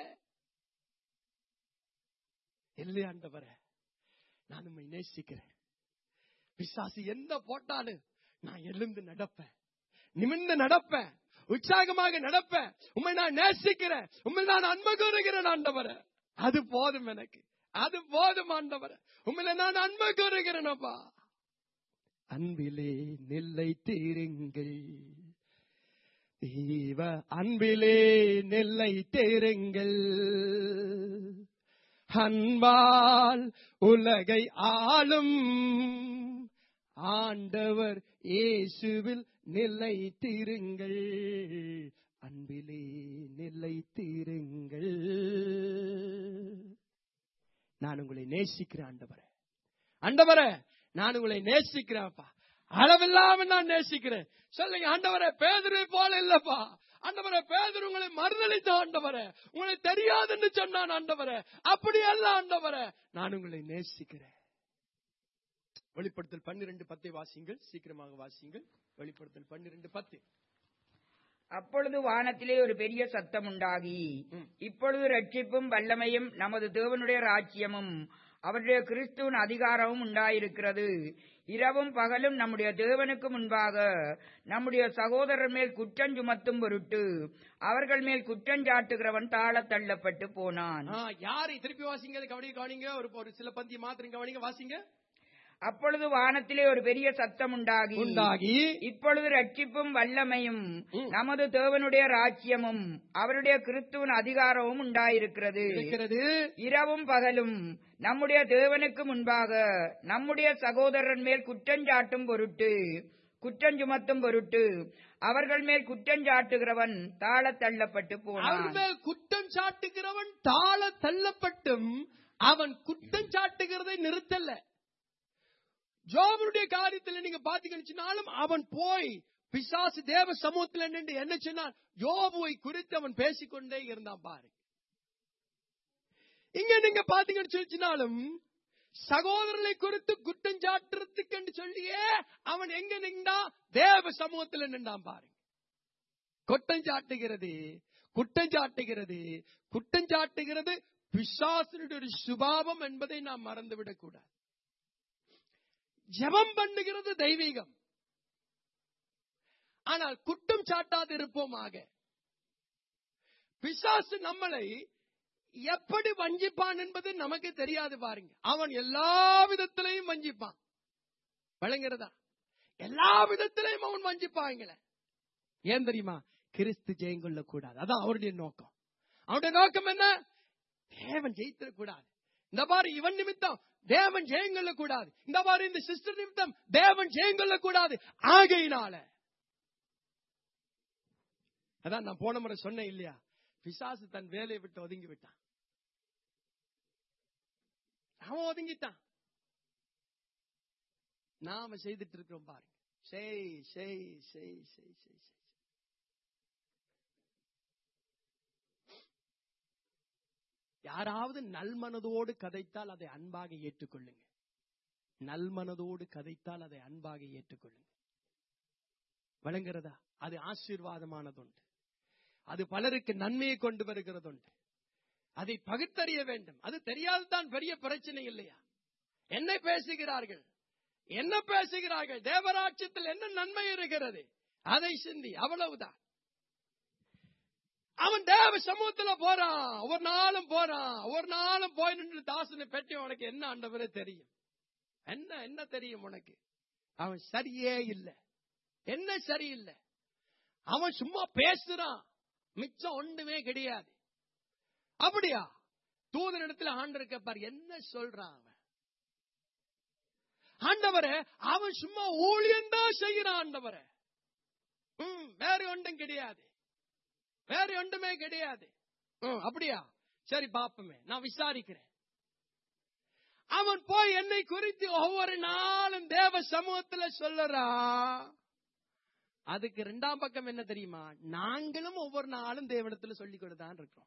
இல்லையா ஆண்டவர நான் உண்மை நேசிக்கிறேன் பிசாசு எந்த போட்டாலும் நான் எழுந்து நடப்பேன் நிமிர்ந்து நடப்பேன் உற்சாகமாக நடப்பேன் உண்மை நான் நேசிக்கிறேன் உண்மை நான் அன்பு கூறுகிறேன் ஆண்டவர அது போதும் எனக்கு அது போதும் ஆண்டவர உண்மையில நான் அன்பு கூறுகிறேனப்பா அன்பிலே நில்லை தீருங்கள் தேவ அன்பிலே நெல்லை தேருங்கள் அன்பால் உலகை ஆளும் ஆண்டவர் இயேசுவில் நிலை தீருங்கள் அன்பிலே நிலை தீருங்கள் நான் உங்களை நேசிக்கிறேன் ஆண்டவரே ஆண்டவரே நான் உங்களை நேசிக்கிறேன்ப்பா அளவில்லாம நான் நேசிக்கிறேன் சொல்லுங்க ஆண்டவரே பேதுரு போல இல்லப்பா ஆண்டவரே பேதுரு உங்களை மறுதளித்த ஆண்டவரே உங்களை தெரியாதுன்னு சொன்னான் ஆண்டவரே அப்படி அல்ல ஆண்டவரே நான் உங்களை நேசிக்கிறேன் வெளிப்படுத்தல் பன்னிரண்டு பத்தை வாசிங்கள் சீக்கிரமாக வாசிங்கள் வெளிப்படுத்தல் பன்னிரண்டு பத்து அப்பொழுது வானத்திலே ஒரு பெரிய சத்தம் உண்டாகி ம். இப்பொழுது ரட்சிப்பும் வல்லமையும் நமது தேவனுடைய ராஜ்யமும் அவருடைய கிறிஸ்துவின் அதிகாரமும் உண்டாயிருக்கிறது இரவும் பகலும் நம்முடைய தேவனுக்கு முன்பாக நம்முடைய சகோதரர் மேல் குற்றம் சுமத்தும் பொருட்டு அவர்கள் மேல் குற்றஞ்சாட்டுகிறவன் தாழத் தள்ளப்பட்டு போனான் ஆ, யாரை திருப்பி வாசிங்க கவனிங்க கவனிங்க ஒரு ஒரு சில பந்தி மாத்திரம் கவனிங்க வாசிங்க அப்பொழுது வானத்திலே ஒரு பெரிய சத்தம் உண்டாகி உண்டாகி இப்பொழுது ரட்சிப்பும் வல்லமையும் ம். நமது தேவனுடைய ராஜ்யமும் அவருடைய கிறிஸ்துவின் அதிகாரமும் உண்டாயிருக்கிறது இருக்கிறது இரவும் பகலும் நம்முடைய தேவனுக்கு முன்பாக நம்முடைய சகோதரன் மேல் குற்றஞ்சாட்டும் பொருட்டு குற்றம் சுமத்தும் பொருட்டு அவர்கள் மேல் குற்றஞ்சாட்டுகிறவன் தாழத் தள்ளப்பட்டு அவர் போனான் மேல் குற்றம் சாட்டுகிறவன் தாழ தள்ளப்பட்டும் அவன் குற்றம் சாட்டுகிறதை நிறுத்தல ஜோபனுடைய காரியத்தில் நீங்க பாத்தீங்கன்னாலும் அவன் போய் பிசாசு தேவ சமூகத்தில் நின்று என்ன சொன்னான் யோபுவை குறித்து அவன் பேசிக்கொண்டே இருந்தான் பாரு இங்க நீங்க பாத்தீங்கன்னு சொல்லிச்சுனாலும் சகோதரர்களை குறித்து குற்றம் சாட்டுறதுக்கு என்று சொல்லியே அவன் எங்க நின்றா தேவ சமூகத்தில் நின்றான் பாருங்க குற்றம் சாட்டுகிறது குற்றம் சாட்டுகிறது குற்றம் சாட்டுகிறது பிசாசனுடைய ஒரு சுபாவம் என்பதை நாம் மறந்துவிடக் கூடாது ஜெபம் பண்ணுகிறது தெய்வீகம் ஆனால் குற்றம் சாட்டாது இருப்போமாக பிசாசு நம்மளை எப்படி வஞ்சிப்பான் என்பது நமக்கு தெரியாது பாருங்க அவன் எல்லா விதத்திலையும் வஞ்சிப்பான் விளங்குறதா எல்லா விதத்திலையும் அவன் வஞ்சிப்பாங்களே ஏன் தெரியுமா கிறிஸ்து ஜெயங்கொள்ள கூடாது அதான் அவருடைய நோக்கம் அவருடைய நோக்கம் என்ன தேவன் ஜெயித்திடக்கூடாது இந்த மாதிரி இவன் நிமித்தம் தேவன் ஜெயங்கொள்ள கூடாது இந்த மாதிரி இந்த சிஸ்டர் நிமித்தம் தேவன் ஜெயங்கொள்ள கூடாது ஆகையினால அதான் நான் போன முறை சொன்னேன் இல்லையா பிசாசு தன் வேலையை விட்டு ஒதுங்கி விட்டான் அவன் ஒதுங்கிட்டான் நாம செய்துட்டு இருக்கிறோம் பாருங்க செய் செய் செய் செய் செய் செய் யாராவது நல்மனதோடு கதைத்தால் அதை அன்பாக ஏற்றுக்கொள்ளுங்க நல்மனதோடு கதைத்தால் அதை அன்பாக ஏற்றுக்கொள்ளுங்க வழங்குறதா அது ஆசீர்வாதமானதுண்டு அது பலருக்கு நன்மையை கொண்டு வருகிறதுண்டு அதை பகுத்தறிய வேண்டும் அது தெரியாதுதான் பெரிய பிரச்சனை இல்லையா என்ன பேசுகிறார்கள் என்ன பேசுகிறார்கள் தேவராட்சியத்தில் என்ன நன்மை இருக்கிறது அதை சிந்தி அவ்வளவுதான் அவன் தேவ சமூகத்துல போறான் ஒவ்வொரு நாளும் போறான் ஒவ்வொரு நாளும் போய் நின்று தாசனை பெட்டி உனக்கு என்ன ஆண்டவரே தெரியும் என்ன என்ன தெரியும் உனக்கு அவன் சரியே இல்லை என்ன சரியில்லை அவன் சும்மா பேசுறான் மிச்சம் ஒண்ணுமே கிடையாது அப்படியா தூதன் இடத்துல ஆண்டவர் கேட்பார் என்ன சொல்றான் அவன் ஆண்டவரே அவன் சும்மா ஊழியம் தான் செய்யறான் ஆண்டவரே ம், வேற ஒன்றும் கிடையாது வேற ஒன்றுமே கிடையாது ம், அப்படியா சரி பாப்பமே நான் விசாரிக்கிறேன் அவன் போய் என்னை குறித்து ஒவ்வொரு நாளும் தேவ சமூகத்துல சொல்லறான் அதுக்கு ரெண்டாம் பக்கம் என்ன தெரியுமா நாங்களும் ஒவ்வொரு நாளும் தேவனத்துல சொல்லிக் கொண்டுதான் இருக்கிறோம்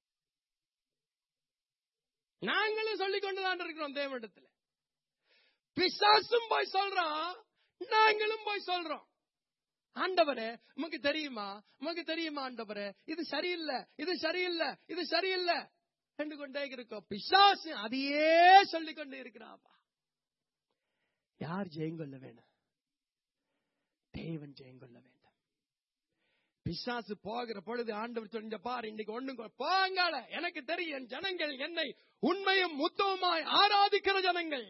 நாங்களும் சொல்லிக் கொண்டுதான் இருக்கிறோம் தேவனிடத்துல பிசாசும் போய் சொல்றான் நாங்களும் போய் சொல்றோம் ஆண்டவரே உமக்கு தெரியுமா உமக்கு தெரியுமா ஆண்டவரே இது சரியில்லை இது சரியில்லை இது சரியில்லை கண்டு கொண்டே இருக்கோம் பிசாசு அதையே சொல்லிக் கொண்டே இருக்கிறாப்பா யார் ஜெயங்கொள்ள வேணும் தேவன் ஜெயங்கொள்ள வேண்டும் பிசாசு போகிற பொழுது ஆண்டவர் சொல்லிங்க பாரு இன்னைக்கு ஒண்ணு போங்கால எனக்கு தெரியும் என் ஜனங்கள் என்னை உண்மையும் முத்தவுமாய் ஆராதிக்கிற ஜனங்கள்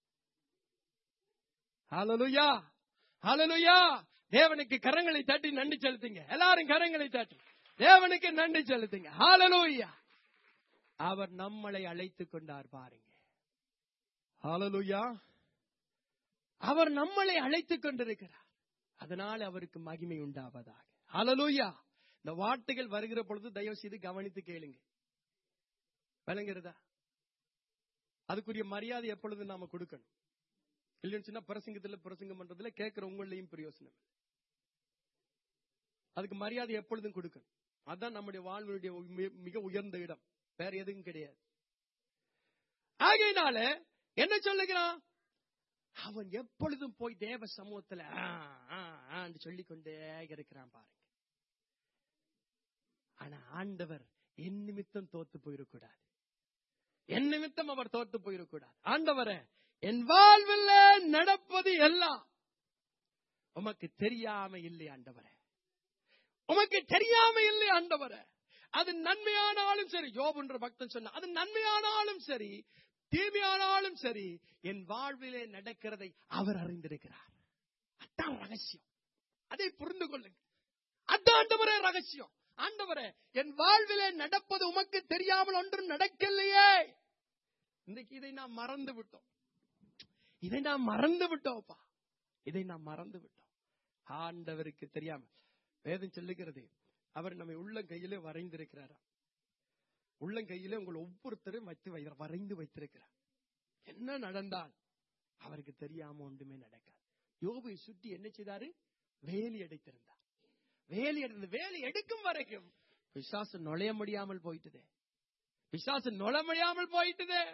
ஹalleluya ஹalleluya தேவனுக்கு கரங்களை தட்டி நன்றி செலுத்துங்க எல்லாரும் கரங்களை தட்டி தேவனுக்கு நன்றி செலுத்துங்க ஹalleluya அவர் நம்மளை அழைத்துக் கொண்டார் பாருங்க ஹalleluya அவர் நம்மளை அழைத்துக் கொண்டிருக்கிறார் அதனால் அவருக்கு மகிமை உண்டாவதாக ஹalleluya இந்த வார்த்தைகள் வருகிற பொழுது தயவு செய்து கவனித்து கேளுங்க விளங்குறதா அதுக்குரிய மரியாதை எப்பொழுது நாம கொடுக்கணும் இல்லைன்னு சொன்னா பிரசங்கத்துல பிரசங்கம் பண்றதுல கேட்கிற உங்களையும் பிரயோசனம் அதுக்கு மரியாதை எப்பொழுதும் கொடுக்கணும் அதான் நம்முடைய வாழ்வுடைய மி- மிக உயர்ந்த இடம் வேற எதுவும் கிடையாது ஆகையினால என்ன சொல்லுகிறான் அவன் எப்பொழுதும் போய் தேவ சமூகத்துல ஆ, ஆ, ஆன்னு சொல்லிக் கொண்டே இருக்கிறான் பாருங்க ஆனா ஆண்டவர் என் நிமித்தம் தோத்து போயிடக்கூடாது என் நிமித்தம் அவர் தோத்து போயிடக்கூடாது ஆண்டவரே என் வாழ்வில் நடப்பது எல்லாம் உமக்கு தெரியாம இல்லை ஆண்டவரே உமக்கு தெரியாம இல்லை ஆண்டவரே அது நன்மையானாலும் சரி யோபுன்ற பக்தன் சொன்ன அது நன்மையானாலும் சரி தீமையானாலும் சரி என் வாழ்விலே நடக்கிறதை அவர் அறிந்திருக்கிறார் அதான் ரகசியம் அதை புரிந்து கொள்ளுங்க அதான் ஆண்டவரே ரகசியம் ஆண்டவரே என் வாழ்விலே நடப்பது உமக்கு தெரியாமல் ஒன்றும் நடக்கலையே இன்னைக்கு இதை நாம் மறந்து விட்டோம் இதை நாம் மறந்து விட்டோம்ப்பா இதை நாம் மறந்து விட்டோம் ஆண்டவருக்கு தெரியாம வேதம் சொல்லுகிறது அவர் நம்மை உள்ளங்கையிலே வரைந்திருக்கிறாராம் உள்ளங்கையிலே உங்கள் ஒவ்வொருத்தரும் வைத்து வை- வரைந்து வைத்திருக்கிறார் என்ன நடந்தால் அவருக்கு தெரியாம ஒன்றுமே நடக்காது யோபை சுற்றி என்ன செய்தாரு வேலி அடைத்திருந்தார் வேலி அடைந்த வேலி எடுக்கும் வரைக்கும் பிசாசு நுழைய முடியாமல் போயிட்டுதே பிசாசு நுழைய முடியாமல் போயிட்டுதே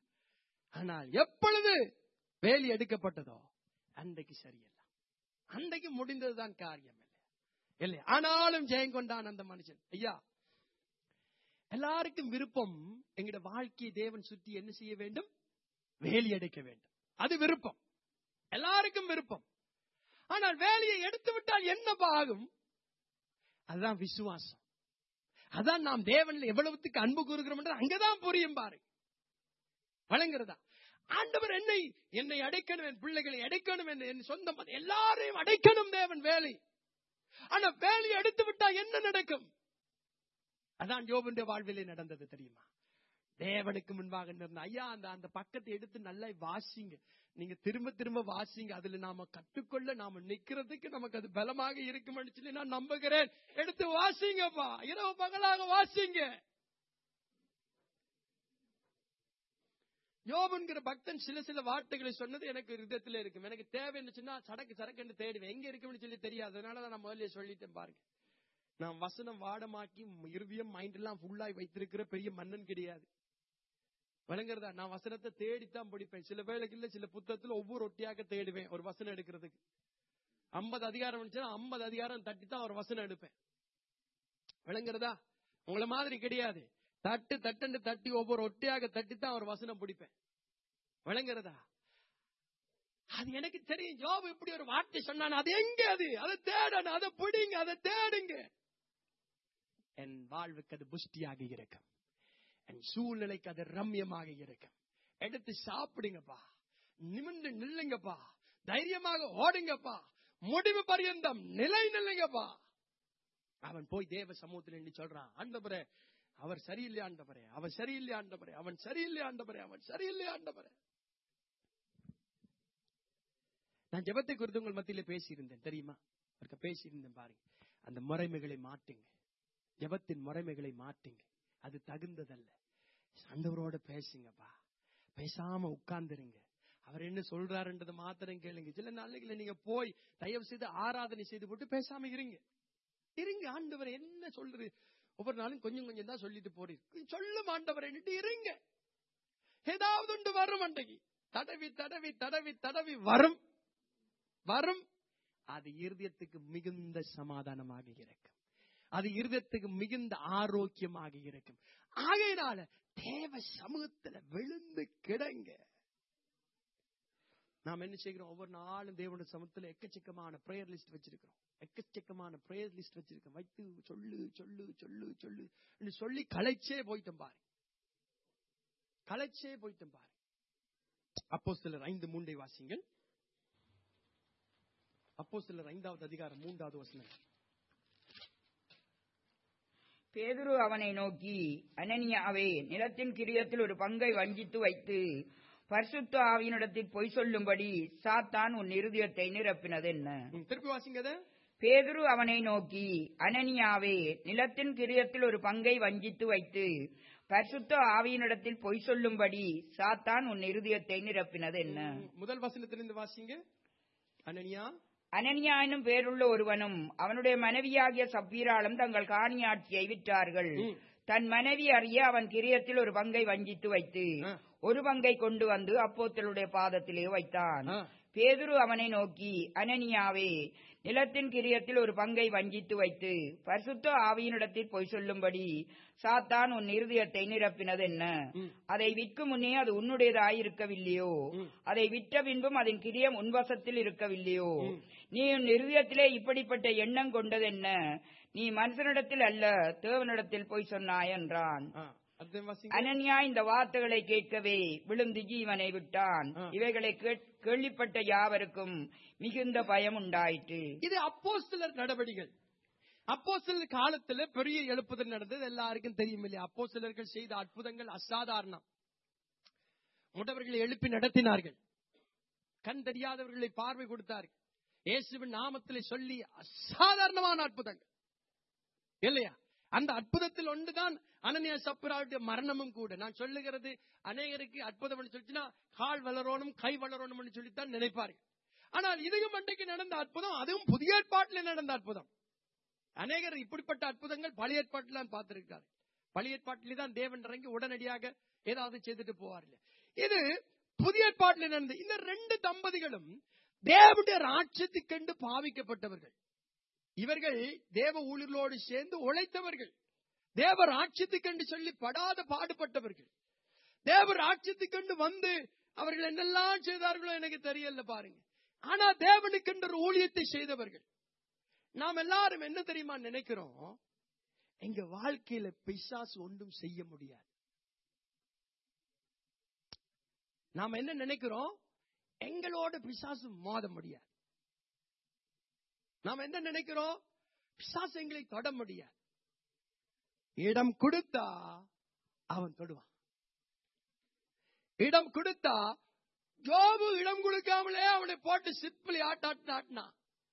ஆனால் எப்பொழுது வேலி எடுக்கப்பட்டதோ அன்றைக்கு சரியல்ல அன்றைக்கு முடிந்ததுதான் காரியம் இல்லை இல்லை ஆனாலும் ஜெயம் கொண்டான் அந்த மனுஷன் ஐயா எல்லாருக்கும் விருப்பம் எங்கட வாழ்க்கையை தேவன் சுற்றி என்ன செய்ய வேண்டும் வேலி அடைக்க வேண்டும் அது விருப்பம் எல்லாருக்கும் விருப்பம் ஆனால் வேலையை எடுத்து விட்டால் என்ன ஆகும் அதுதான் விசுவாசம் அதான் நாம் தேவனில் எவ்வளவுத்துக்கு அன்பு கூறுகிறோம் என்று அங்கதான் புரியும் பாரு வழங்குறதா ஆண்டவர் என்னை என்னை அடைக்கணும் என் பிள்ளைகளை அடைக்கணும் என் என் சொந்தம் எல்லாரையும் அடைக்கணும் தேவன் வேலை ஆனா வேலையை எடுத்து விட்டா என்ன நடக்கும் அதான் யோபுடைய வாழ்விலே நடந்தது தெரியுமா தேவனுக்கு முன்பாக நின்ற ஐயா அந்த அந்த பக்கத்தை எடுத்து நல்லா வாசிங்க நீங்க திரும்ப திரும்ப வாசிங்க அதுல நாம கற்றுக்கொள்ள நாம நிக்கிறதுக்கு நமக்கு அது பலமாக இருக்கும்னு சொல்லி நான் நம்புகிறேன் எடுத்து வாசிங்கப்பா இரவு பகலாக வாசிங்க யோபுங்கிற பக்தன் சில சில வார்த்தைகளை சொன்னது எனக்கு இதயத்துல இருக்கும் எனக்கு தேவைன்னு சொன்னா சடக்கு சடக்குன்னு தேடுவேன் எங்க இருக்குன்னு சொல்லி தெரியாது அதனாலதான் நான் முதல்ல சொல்லிட்டேன் பாருங்க நான் வசனம் வாடமாக்கி இருவியம் மைண்ட் எல்லாம் ஃபுல்லாய் வைத்திருக்கிற பெரிய மன்னன் கிடையாது விளங்குறதா நான் வசனத்தை தேடித்தான் படிப்பேன் சில வேளைக்கு இல்ல சில புத்தகத்துல ஒவ்வொரு ஒட்டியாக தேடுவேன் ஒரு வசனம் எடுக்கிறதுக்கு ஐம்பது அதிகாரம் இருந்துச்சுன்னா ஐம்பது அதிகாரம் தட்டி தான் ஒரு வசனம் எடுப்பேன் விளங்குறதா உங்களை மாதிரி கிடையாது தட்டு தட்டுன்னு தட்டி ஒவ்வொரு ஒட்டியாக தட்டி தான் ஒரு வசனம் பிடிப்பேன் விளங்குறதா அது எனக்கு தெரியும் ஜோப் இப்படி ஒரு வார்த்தை சொன்னான் அது எங்க அது அதை தேடணும் அதை பிடிங்க அதை தேடுங்க என் வாழ்வுக்கு அது புஷ்டியாக இருக்கும் என் சூழ்நிலைக்கு அது ரம்யமாக இருக்கும் எடுத்து சாப்பிடுங்கப்பா நிமிர்ந்து நில்லுங்கப்பா தைரியமாக ஓடுங்கப்பா முடிவு பரியந்தம் நிலை நில்லுங்கப்பா அவன் போய் தேவ சமூகத்தில் நின்று சொல்றான் ஆண்டவரே அவர் சரியில்லை ஆண்டவரே அவன் சரியில்லை ஆண்டவரே அவன் சரியில்லை ஆண்டவரே அவன் சரியில்லை ஆண்டவரே நான் ஜெபத்தை குறித்து உங்கள் மத்தியில பேசியிருந்தேன் தெரியுமா அவருக்கு பேசியிருந்தேன் பாருங்க அந்த முறைமைகளை மாட்டுங்க ஜெபத்தின் முறைமைகளை மாட்டுங்க அது தகுந்ததல்ல ஆண்டவரோட பேசுங்கப்பா பேசாம உட்கார்ந்துருங்க அவர் என்ன சொல்றாருன்றதை மாத்திரம் கேளுங்க சில நாளைக்குல நீங்க போய் தயவு செய்து ஆராதனை செய்து போட்டு பேசாம இருங்க இருங்க ஆண்டவர் என்ன சொல்றது ஒவ்வொரு நாளும் கொஞ்சம் கொஞ்சம் தான் சொல்லிட்டு போறீங்க சொல்லும் ஆண்டவர் என்னட்டு இருங்க ஏதாவது ஒன்று வரும் அன்றைக்கு தடவி தடவி தடவி தடவி வரும் வரும் அது இருதயத்துக்கு மிகுந்த சமாதானமாக இருக்கும் அது இருதயத்துக்கு மிகுந்த ஆரோக்கியமாக இருக்கும் ஆகையினால தேவ சமூகத்துல விழுந்து கிடங்க நாம் என்ன செய்கிறோம் ஒவ்வொரு நாளும் தேவனுடைய சமூகத்துல எக்கச்சக்கமான பிரேயர் லிஸ்ட் வச்சிருக்கிறோம் எக்கச்சக்கமான பிரேயர் லிஸ்ட் வச்சிருக்கோம் வைத்து சொல்லு சொல்லு சொல்லு சொல்லு என்று சொல்லி களைச்சே போயிட்டோம் பாரு களைச்சே போயிட்டோம் பாரு அப்போ சிலர் ஐந்து மூன்றை வாசிங்கள் அப்போ சிலர் ஐந்தாவது அதிகாரம் மூன்றாவது வசனம் பேதுரு அவனை நோக்கி அனனியாவே நிலத்தின் கிரியத்தில் ஒரு பங்கை வஞ்சித்து வைத்து பரிசுத்த ஆவியினிடத்தில் பொய் சொல்லும்படி சாத்தான் உன் இருதயத்தை நிரப்பினது என்ன ம், திருப்பி வாசிங்க அதை. பேதுரு அவனை நோக்கி அனனியாவே நிலத்தின் கிரியத்தில் ஒரு பங்கை வஞ்சித்து வைத்து பரிசுத்த ஆவியினிடத்தில் பொய் சொல்லும்படி சாத்தான் உன் இருதயத்தை நிரப்பினது என்ன ம், முதல் வசனத்திலிருந்து வாசிங்க அனனியா அனனியா என்னும் பேருள்ள ஒருவனும் அவனுடைய மனைவியாகிய சப்பீராலும் தங்கள் காணியாட்சியை விற்றார்கள் ம். தன் மனைவி அறிய அவன் கிரியத்தில் ஒரு பங்கை வஞ்சித்து வைத்து ஆ. ஒரு பங்கை கொண்டு வந்து அப்போத்தலுடைய பாதத்திலே வைத்தான் ஆ. பேதுரு அவனை நோக்கி அனனியாவே நிலத்தின் கிரியத்தில் ஒரு பங்கை வஞ்சித்து வைத்து பரிசுத்த ஆவியினிடத்தில் பொய் சொல்லும்படி சாத்தான் உன் இருதயத்தை நிரப்பினது என்ன ம். அதை விற்கும் முன்னே அது உன்னுடையதாயிருக்கவில்லையோ ம். அதை விற்ற பின்பும் அதன் கிரியம் உன்வசத்தில் இருக்கவில்லையோ ம். நீ உன் இருதயத்திலே இப்படிப்பட்ட எண்ணம் கொண்டதென்ன நீ மனுஷனிடத்தில் அல்ல தேவனிடத்தில் போய் சொன்னாய் என்றான் ஆ, அடுத்த வாசிங்க அனன்யா இந்த வார்த்தைகளை கேட்கவே விழுந்து ஜீவனை விட்டான் ஆ. இவைகளை கேட்- கேள்விப்பட்ட யாவருக்கும் மிகுந்த பயம் உண்டாயிற்று இது அப்போஸ்தலர் நடவடிகள் அப்போஸ்தலர் காலத்துல பெரிய எழுப்புதல் நடந்தது எல்லாருக்கும் தெரியும் இல்லையா அப்போஸ்தலர்கள் செய்த அற்புதங்கள் அசாதாரணம் முடவர்களை எழுப்பி நடத்தினார்கள் கண் தெரியாதவர்களை பார்வை கொடுத்தார்கள் இயேசுவின் நாமத்திலே சொல்லி அசாதாரணமான அற்புதங்கள் இல்லையா அந்த அற்புதத்தில் ஒன்றுதான் அனனியா சப்புராவுடைய மரணமும் கூட நான் சொல்லுகிறது அநேகருக்கு அற்புதம் சொல்லிச்சுன்னா கால் வளரணும் கை வளரணும்னு சொல்லித்தான் நினைப்பார்கள் ஆனால் இதுவும் அன்றைக்கு நடந்த அற்புதம் அதுவும் புதிய ஏற்பாட்டில் நடந்த அற்புதம் அநேகர் இப்படிப்பட்ட அற்புதங்கள் பழைய ஏற்பாட்டில் தான் பார்த்திருக்காரு பழைய ஏற்பாட்டிலே தான் தேவன் இறங்கி உடனடியாக ஏதாவது செய்துட்டு போவார்கள் இது புதிய ஏற்பாட்டில் நடந்த இந்த ரெண்டு தம்பதிகளும் தேவனுடைய ராட்சத்துக்கென்று பாவிக்கப்பட்டவர்கள் இவர்கள் தேவ ஊழியர்களோடு சேர்ந்து உழைத்தவர்கள் தேவ ராட்சியத்துக்கென்று சொல்லி படாத பாடுபட்டவர்கள் தேவ ராட்சியத்துக்கென்று வந்து அவர்கள் என்னெல்லாம் செய்தார்களோ எனக்கு தெரியல பாருங்க ஆனா தேவனுக்கென்று ஒரு ஊழியத்தை செய்தவர்கள் நாம் எல்லாரும் என்ன தெரியுமா நினைக்கிறோம் எங்க வாழ்க்கையில பிசாசு ஒன்றும் செய்ய முடியாது நாம என்ன நினைக்கிறோம் எங்களோட பிசாசு மோத முடியாது நாம் என்ன நினைக்கிறோம் பிசாசு எங்களை தொட முடியாது இடம் கொடுத்தா அவன் தொடுவான் இடம் கொடுத்தா ஜோபு இடம் கொடுக்காமலே அவனை போட்டு சிப்பிளி ஆட்டாட்டு ஆட்டினான்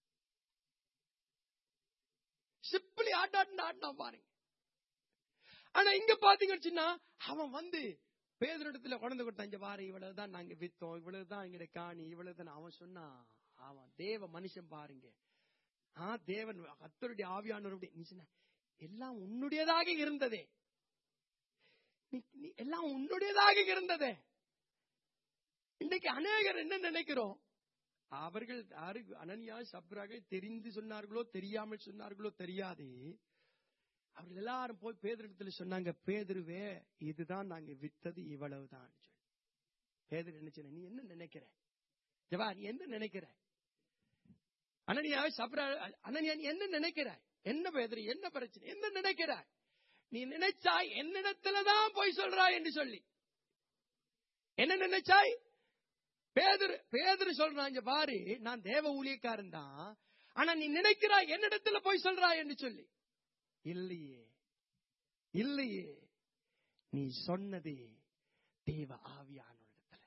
சிப்பிளி ஆட்டாட்டு ஆட்டினான் பாருங்க ஆனா இங்க பாத்தீங்கன்னா அவன் வந்து பேதரிடத்துல குழந்தை கொடுத்தான் இங்க பாரு இவ்வளவுதான் நாங்க வித்தோம் இவ்வளவுதான் எங்க காணி இவ்வளவுதான் அவன் சொன்னான் அவன் தேவ மனுஷன் பாருங்க ஆ தேவன் கத்தருடைய ஆவியானவருடைய நீ சொன்ன எல்லாம் உன்னுடையதாக இருந்ததே நீ- நீ எல்லாம் உன்னுடையதாக இருந்ததே இன்னைக்கு அநேகர் என்ன நினைக்கிறோம் அவர்கள் யாரு அனனியா சப்ராக தெரிந்து சொன்னார்களோ தெரியாமல் சொன்னார்களோ தெரியாது அவர்கள் எல்லாரும் போய் பேதரிடத்துல சொன்னாங்க பேதுருவே இதுதான் நாங்க வித்தது இவ்வளவுதான் சொல்லி. பேதுரு என்ன சொன்ன, நீ என்ன நினைக்கிற ஜவா நீ என்ன நினைக்கிற அனனியா சப்ரா அனனியா நீ என்ன நினைக்கிறாய் என்ன பேதரி என்ன பிரச்சனை என்ன நினைக்கிறாய் நீ நினைச்சாய் என்னிடத்துலதான் போய் சொல்றாய் என்று சொல்லி என்ன நினைச்சாய் பேதுரு பேதுரு சொல்றான் இங்க பாரு நான் தேவ ஊழியக்காரன் தான் ஆனா நீ நினைக்கிறாய் என்னிடத்துல போய் சொல்றாய் என்று சொல்லி இல்லையே இல்லையே நீ சொன்னதே தேவ ஆவியான இடத்துல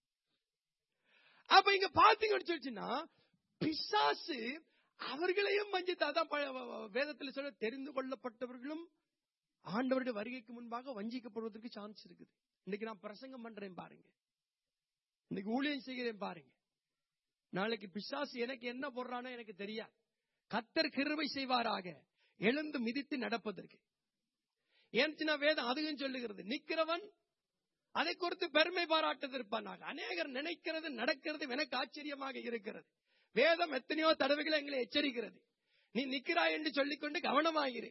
அப்ப இங்க பாத்தீங்கன்னு சொல்லிச்சுன்னா பிசாசு அவர்களையும் வஞ்சித்து அதான் ப- வேதத்துல சொல்ல தெரிந்து கொள்ளப்பட்டவர்களும் ஆண்டவருடைய வருகைக்கு முன்பாக வஞ்சிக்கப்படுவதற்கு சான்ஸ் இருக்குது இன்னைக்கு நான் பிரசங்கம் பண்றேன் பாருங்க இன்னைக்கு ஊழியம் செய்கிறேன் பாருங்க நாளைக்கு பிசாசு எனக்கு என்ன போடுறானோ எனக்கு தெரியாது கத்தர் கிருபை செய்வாராக எழுந்து மிதித்து நடப்பதற்கு ஏன் சின்ன வேதம் அதுவும் சொல்லுகிறது நிக்கிறவன் அதை குறித்து பெருமை பாராட்டுதிருப்பானாக அநேகர் நினைக்கிறது நடக்கிறது எனக்கு ஆச்சரியமாக இருக்கிறது வேதம் எத்தனையோ தடவைகள் எங்களை எச்சரிக்கிறது நீ நிக்கிறாய் என்று சொல்லிக்கொண்டு கவனமாகிறேன்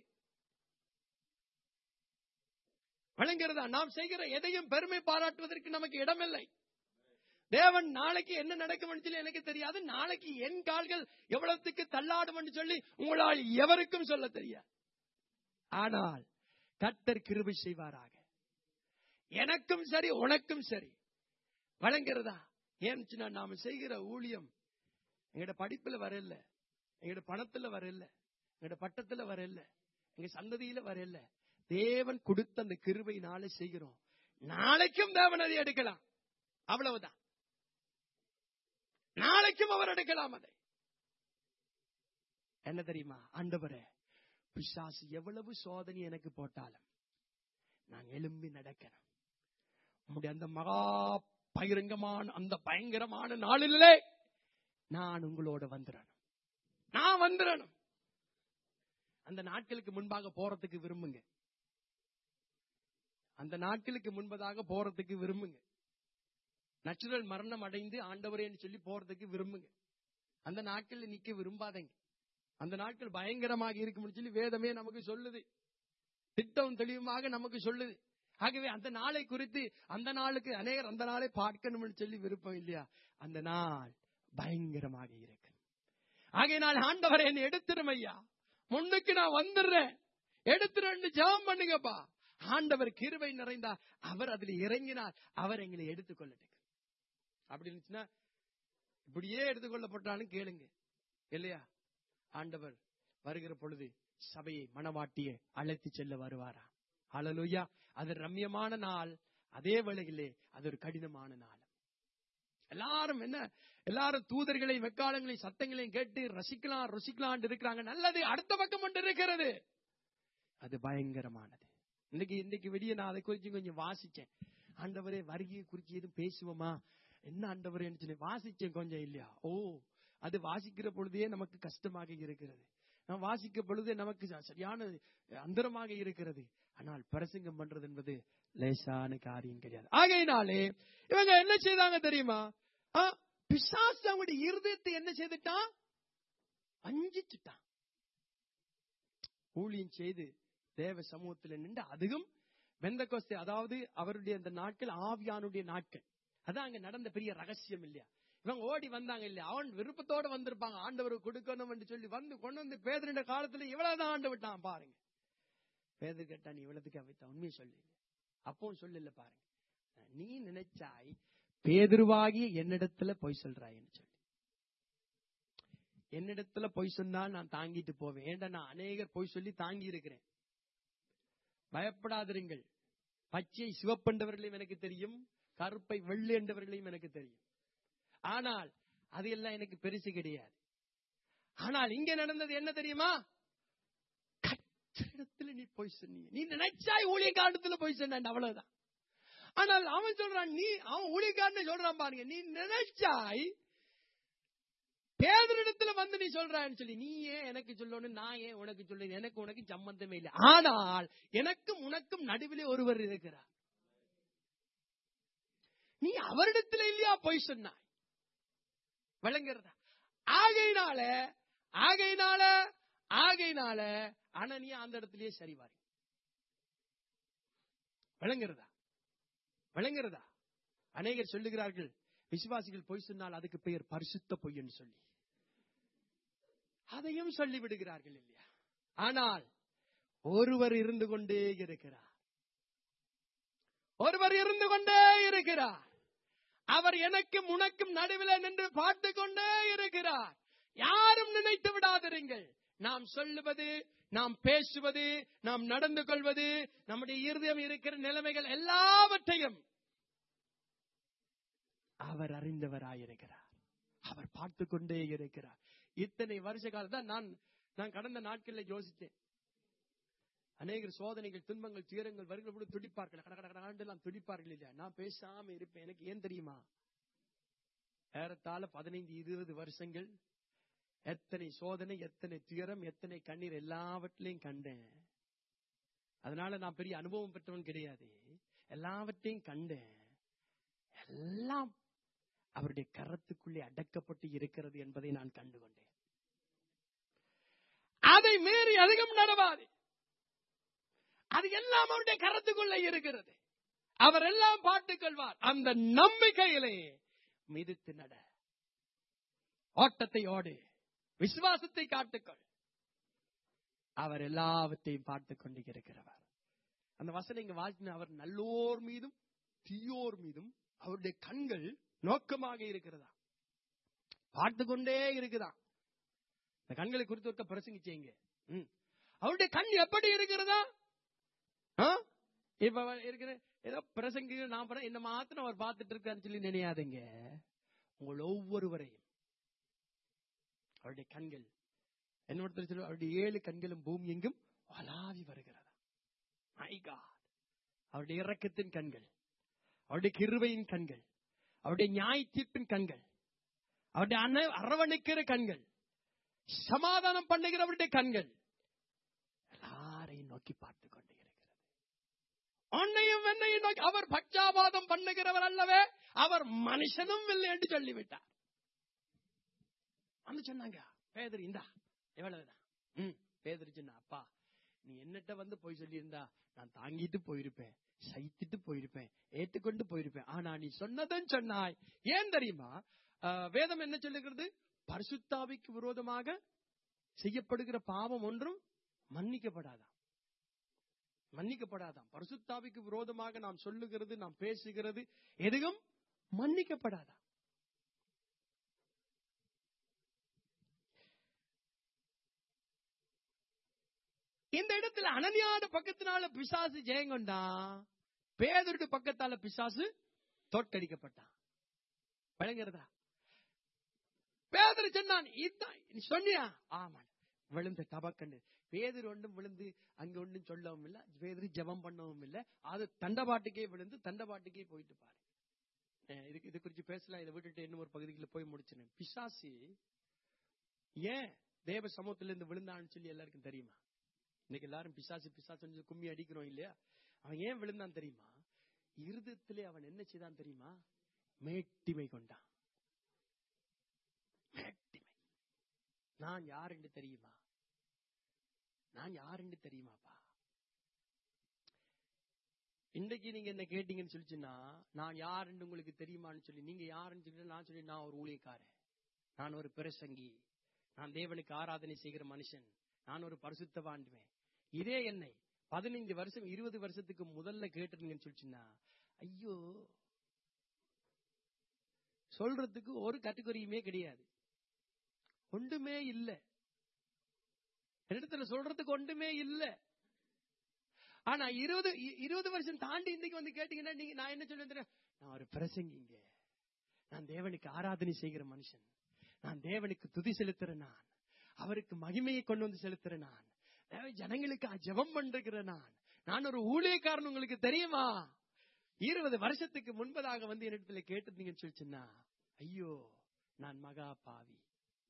வழங்குகிறதா நாம் செய்கிற எதையும் பெருமை பாராட்டுவதற்கு நமக்கு இடமில்லை தேவன் நாளைக்கு என்ன நடக்கும் சொல்லி எனக்கு தெரியாது நாளைக்கு என் கால்கள் எவ்வளவுக்கு தள்ளாடும் சொல்லி உங்களால் எவருக்கும் சொல்ல தெரியாது ஆனால் கர்த்தர் கிருபை செய்வாராக எனக்கும் சரி உனக்கும் சரி வழங்குகிறதா ஏன்னு நாம செய்கிற ஊழியம் எங்கட படிப்புல வரல எங்கட பணத்துல வரல எங்கட பட்டத்துல வரல எங்க சந்ததியில வரல தேவன் கொடுத்த அந்த கிருபையினால செய்கிறோம் நாளைக்கும் தேவன் அதை எடுக்கலாம் அவ்வளவுதான் நாளைக்கும் அவர் எடுக்கலாம் அதை என்ன தெரியுமா ஆண்டவரே பிசாசு எவ்வளவு சோதனை எனக்கு போட்டாலும் நான் எழும்பி நடக்கிறேன் உம்முடைய அந்த மகா பகிரங்கமான அந்த பயங்கரமான நாளிலே நான் உங்களோட வந்துடணும் நான் வந்துடணும் அந்த நாட்களுக்கு முன்பாக போறதுக்கு விரும்புங்க அந்த நாட்களுக்கு முன்பதாக போறதுக்கு விரும்புங்க நச்சுரல் மரணம் அடைந்து ஆண்டவரேன்னு சொல்லி போறதுக்கு விரும்புங்க அந்த நாட்கள்ல நிக்க விரும்பாதீங்க அந்த நாட்கள் பயங்கரமாக இருக்கும்னு சொல்லி வேதமே நமக்கு சொல்லுது திட்டம் தெளிவுமாக நமக்கு சொல்லுது ஆகவே அந்த நாளை குறித்து அந்த நாளுக்கு அநேகர் அந்த நாளை பார்க்கணும்னு சொல்லி விருப்பம் இல்லையா அந்த நாள் பயங்கரமாக இருக்கு ஆகையினால் ஆண்டவர் என்னை எடுத்துரும் ஐயா முன்னுக்கு நான் வந்துடுறேன் எடுத்துறேன்னு ஜெபம் பண்ணுங்கப்பா ஆண்டவர் கிருபை நிறைந்தா அவர் அதுல இறங்கினார் அவர் எங்களை எடுத்துக்கொள்ளட்டும் அப்படி இருந்துச்சுன்னா இப்படியே எடுத்துக்கொள்ளப்பட்டாலும் கேளுங்க இல்லையா ஆண்டவர் வருகிற பொழுது சபையை மனவாட்டிய அழைத்து செல்ல வருவாரா அழலுயா அது ரம்யமான நாள் அதே வேளையிலே அது ஒரு கடினமான நாள் எல்லாரும் என்ன எல்லாரும் தூதர்களையும் வெக்காலங்களையும் சத்தங்களையும் கேட்டு ரசிக்கலாம் ருசிக்கலாம் இருக்கிறாங்க நல்லது அடுத்த பக்கம் ஒன்று இருக்கிறது அது பயங்கரமானது இன்னைக்கு இன்னைக்கு வெளியே நான் அதை குறிச்சு கொஞ்சம் வாசிச்சேன் ஆண்டவரே வருகையை குறிச்சு எதுவும் பேசுவோமா என்ன ஆண்டவரே சொல்லி வாசிச்சேன் கொஞ்சம் இல்லையா ஓ அது வாசிக்கிற பொழுதே நமக்கு கஷ்டமாக இருக்கிறது நான் வாசிக்க பொழுதே நமக்கு சரியான அந்தரமாக இருக்கிறது ஆனால் பிரசங்கம் பண்றது என்பது லேசான காரியம் கிடையாது ஆகையினாலே இவங்க என்ன செய்தாங்க தெரியுமா ஆ, பிசாசு அவங்களுடைய இருதயத்தை என்ன செய்துட்டான் வஞ்சிச்சுட்டான் ஊழியம் செய்து தேவ சமூகத்தில் நின்று அதுவும் வெந்த கோஸ்தே அதாவது அவருடைய அந்த நாட்கள் ஆவியானுடைய நாட்கள் அதான் அங்க நடந்த பெரிய ரகசியம் இல்லையா இவங்க ஓடி வந்தாங்க இல்லையா அவன் விருப்பத்தோட வந்திருப்பாங்க ஆண்டவருக்கு கொடுக்கணும் என்று சொல்லி வந்து கொண்டு வந்து பேதரின் காலத்துல இவ்வளவுதான் ஆண்டு விட்டான் பாருங்க பேதர் கேட்டா நீ இவ்வளவுக்கு அவைத்த உண்மையை சொல்லு அப்பவும் சொல்லல பாருங்க நீ நினைச்சாய் பேதுருவாகி என்னிடத்துல பொய் சொல்றாயின்னு சொல்லி என்னிடத்துல பொய் சொன்னால் நான் தாங்கிட்டு போவேன் ஏண்டா நான் அநேகர் பொய் சொல்லி தாங்கி இருக்கிறேன் பயப்படாதிருங்கள் பச்சை சிவப்பென்றவர்களையும் எனக்கு தெரியும் கருப்பை வெள்ளை என்றவர்களையும் எனக்கு தெரியும் ஆனால் அது எல்லாம் எனக்கு பெருசு கிடையாது ஆனால் இங்க நடந்தது என்ன தெரியுமா கற்றிடத்துல நீ போய் சொன்னீங்க நீ நினைச்சாய் ஊழியக்காரத்துல போய் சொன்ன அவ்வளவுதான் ஆனால் அவன் சொல்றான் நீ அவன் ஊழியக்காரன் சொல்றான் பாருங்க நீ நினைச்சாய் பேதரிடத்துல வந்து நீ சொல்றான்னு சொல்லி நீ ஏன் எனக்கு சொல்லணும் நான் ஏன் உனக்கு சொல்ல எனக்கு உனக்கு சம்பந்தமே இல்லை ஆனால் எனக்கும் உனக்கும் நடுவிலே ஒருவர் இருக்கிறார் நீ அவரிடத்துல இல்லையா போய் சொன்னாய் விளங்குறதா ஆகையினால ஆகையினால ஆகையினால அனனியா அந்த இடத்திலேயே சரிவாரி விளங்குறதா விளங்குறதா அநேகர் சொல்லுகிறார்கள் விசுவாசிகள் பொய் சொன்னால் அதுக்கு பெயர் பரிசுத்த பொய்ன்னு சொல்லி அதையும் சொல்லி விடுகிறார்கள் இல்லையா ஆனால் ஒருவர் இருந்து கொண்டே இருக்கிறார் ஒருவர் இருந்து கொண்டே இருக்கிறார் அவர் எனக்கும் உனக்கும் நடுவில் நின்று பார்த்து கொண்டே இருக்கிறார் யாரும் நினைத்து விடாதிருங்கள் நாம் சொல்லுவது நாம் பேசுவது நாம் நடந்து கொள்வது நம்முடைய இருதயம் இருக்கிற நிலைமைகள் எல்லாவற்றையும் அவர் அறிந்தவராயிருக்கிறார் அவர் பார்த்து கொண்டே இருக்கிறார் இத்தனை வருஷ காலம் தான் நான் நான் கடந்த நாட்களில் யோசித்தேன் அநேகர் சோதனைகள் துன்பங்கள் துயரங்கள் வருகிற பொழுது துடிப்பார்கள் கட கட கடெல்லாம் துடிப்பார்கள் இல்லையா நான் பேசாம இருப்பேன் எனக்கு ஏன் தெரியுமா ஏறத்தாழ பதினைந்து இருபது வருஷங்கள் எத்தனை சோதனை எத்தனை துயரம் எத்தனை கண்ணீர் எல்லாவற்றிலையும் கண்டேன் அதனால நான் பெரிய அனுபவம் பெற்றவன் கிடையாது எல்லாவற்றையும் கண்டேன் எல்லாம் அவருடைய கரத்துக்குள்ளே அடக்கப்பட்டு இருக்கிறது என்பதை நான் கண்டுகொண்டேன் அதை மீறி அதிகம் நடவாது அது எல்லாம் அவருடைய கரத்துக்குள்ள இருக்கிறது அவர் எல்லாம் பார்த்துக் கொள்வார் அந்த நம்பிக்கையிலே மிதித்து நட ஓட்டத்தை ஓடு விசுவாசத்தை காட்டுக்கொள் அவர் எல்லாவற்றையும் பார்த்துக் கொண்டு இருக்கிறவர் அந்த வசனம் இங்க வாழ்த்தின அவர் நல்லோர் மீதும் தீயோர் மீதும் அவருடைய கண்கள் நோக்கமாக இருக்கிறதா பார்த்து கொண்டே இருக்குதா இந்த கண்களை குறித்து ஒருக்க பிரசங்கிச்சீங்க ம். அவருடைய கண் எப்படி இருக்கிறதா ஆ? இப்ப இருக்கிற ஏதோ பிரசங்கி நான் பண்ண என்ன மாத்திரம் அவர் பார்த்துட்டு இருக்கான்னு சொல்லி நினையாதீங்க உங்கள் ஒவ்வொருவரையும் அவருடைய கண்கள் என்னொருத்தர் சொல்லுவார், அவருடைய ஏழு கண்களும் பூமி எங்கும் வளாவி வருகிறதா My God. அவருடைய இரக்கத்தின் கண்கள் அவருடைய கிருபையின் கண்கள் அவருடைய நியாய தீர்ப்பின் கண்கள் அவருடைய அன- அரவணைக்கிற கண்கள் சமாதானம் பண்ணுகிறவருடைய கண்கள் எல்லாரையும் நோக்கி பார்த்து கொண்டு இருக்கிறது உன்னையும் என்னையும் நோக்கி அவர் பட்சாபாதம் பண்ணுகிறவர் அல்லவே அவர் மனுஷனும் இல்லை என்று சொல்லிவிட்டார் வந்து சொன்னாங்க பேதர் இந்தா எவ்வளவுதான் ம் பேதர் சொன்னா அப்பா நீ என்னட்ட வந்து போய் சொல்லியிருந்தா நான் தாங்கிட்டு போயிருப்பேன் சைத்துட்டு போயிருப்பேன் ஏத்துக்கொண்டு போயிருப்பேன் ஆனா நீ சொன்னதும் சொன்னாய் ஏன் தெரியுமா ஆஹ், வேதம் என்ன சொல்லுகிறது பரிசுத்தாவிக்கு விரோதமாக செய்யப்படுகிற பாவம் ஒன்றும் மன்னிக்கப்படாதாம் மன்னிக்கப்படாதாம் பரிசுத்தாவிக்கு விரோதமாக நாம் சொல்லுகிறது நாம் பேசுகிறது எதுவும் மன்னிக்கப்படாதாம் இந்த இடத்துல அனனியாட பக்கத்தினால பிசாசு ஜெயங்கொண்டா பேதருடைய பக்கத்தால பிசாசு தோற்கடிக்கப்பட்டான் வழங்குறதா பேதர் சொன்னான் இதான் நீ சொன்னியா ஆமா விழுந்த டபக்கண்டு பேதர் ஒன்றும் விழுந்து அங்க ஒன்றும் சொல்லவும் இல்ல பேதர் ஜெபம் பண்ணவும் இல்ல அது தண்டபாட்டுக்கே விழுந்து தண்டபாட்டுக்கே போயிட்டு பாரு அஹ் இதுக்கு இது குறிச்சு பேசலாம் இதை விட்டுட்டு இன்னும் ஒரு பகுதிக்குள்ள போய் முடிச்சினேன் பிசாசு ஏன் தேவ சமூகத்துல இருந்து விழுந்தான்னு சொல்லி எல்லாருக்கும் தெரியுமா இன்னைக்கு எல்லாரும் பிசாசு பிசாசு கும்மி அடிக்கிறோம் இல்லையா அவன் ஏன் விழுந்தான் தெரியுமா இருதயத்திலே அவன் என்ன செய்தான் தெரியுமா மேட்டிமை கொண்டான் மேட்டிமை நான் யார் என்று தெரியுமா நான் யார் என்று தெரியுமாப்பா இன்றைக்கு நீங்க என்ன கேட்டீங்கன்னு சொல்லிச்சுன்னா நான் யார் என்று உங்களுக்கு தெரியுமான்னு சொல்லி நீங்க யாருன்னு சொல்லி நான் சொல்லி நான் ஒரு ஊழியக்காரன் நான் ஒரு பிரசங்கி நான் தேவனுக்கு ஆராதனை செய்கிற மனுஷன் நான் ஒரு பரிசுத்தவாண்டுவேன் இதே என்னை பதினைந்து வருஷம் இருபது வருஷத்துக்கு முதல்ல கேட்டுருங்கன்னு சொல்லிச்சுன்னா ஐயோ சொல்றதுக்கு ஒரு கேட்டகரியுமே கிடையாது ஒன்றுமே இல்ல இடத்துல சொல்றதுக்கு ஒன்றுமே இல்ல ஆனா இருபது இ- இருபது வருஷம் தாண்டி இன்னைக்கு வந்து கேட்டீங்கன்னா நீங்க நான் என்ன சொல்லுவேன் நான் ஒரு பிரசங்கிங்க நான் தேவனுக்கு ஆராதனை செய்கிற மனுஷன் நான் தேவனுக்கு துதி செலுத்துற நான் அவருக்கு மகிமையை கொண்டு வந்து செலுத்துற நான் தேவ ஜனங்களுக்கு ஜெபம் பண்ற நான் நான் ஒரு ஊழியக்காரன் உங்களுக்கு தெரியுமா இருபது வருஷத்துக்கு முன்பதாக வந்து என்னிடத்துல கேட்டிருந்தீங்கன்னு சொல்லிச்சுன்னா ஐயோ நான் மகா பாவி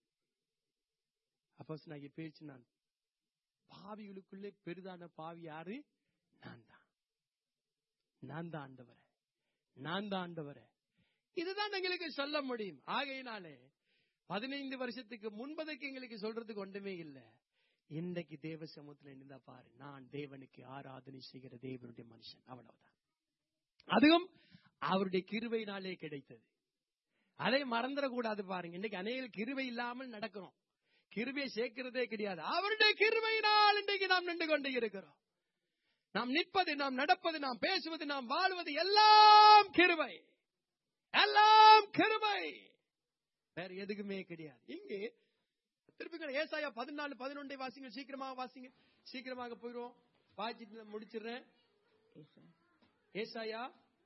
அப்போ நான் பேச்சு நான் பாவிகளுக்குள்ளே பெரிதான பாவி யாரு நான் தான் நான் தான் ஆண்டவரே நான் தான் ஆண்டவரே இதுதான் எங்களுக்கு சொல்ல முடியும் ஆகையினாலே பதினைந்து வருஷத்துக்கு முன்பதுக்கு எங்களுக்கு சொல்றதுக்கு ஒன்றுமே இல்லை இன்றைக்கு தேவ சமூகத்துல இருந்தா பாரு நான் தேவனுக்கு ஆராதனை செய்கிற தேவனுடைய மனுஷன் அவ்வளவுதான் அதுவும் அவருடைய கிருபையினாலே கிடைத்தது அதை மறந்துடக்கூடாது பாருங்க இன்னைக்கு அநேக கிருபை இல்லாமல் நடக்கிறோம் கிருபையை சேர்க்கிறதே கிடையாது அவருடைய கிருபையினால் இன்றைக்கு நாம் நின்று கொண்டு இருக்கிறோம் நாம் நிற்பது நாம் நடப்பது நாம் பேசுவது நாம் வாழ்வது எல்லாம் கிருபை எல்லாம் கிருபை வேற எதுக்குமே கிடையாது இங்கே திருப்பி ஏசாயா பதினாலு பதினொன்றை வாசிங்க சீக்கிரமாக வாசிங்க சீக்கிரமாக போயிடுவோம் வாசிட்டு நான் முடிச்சிடுறேன் ஏசாயா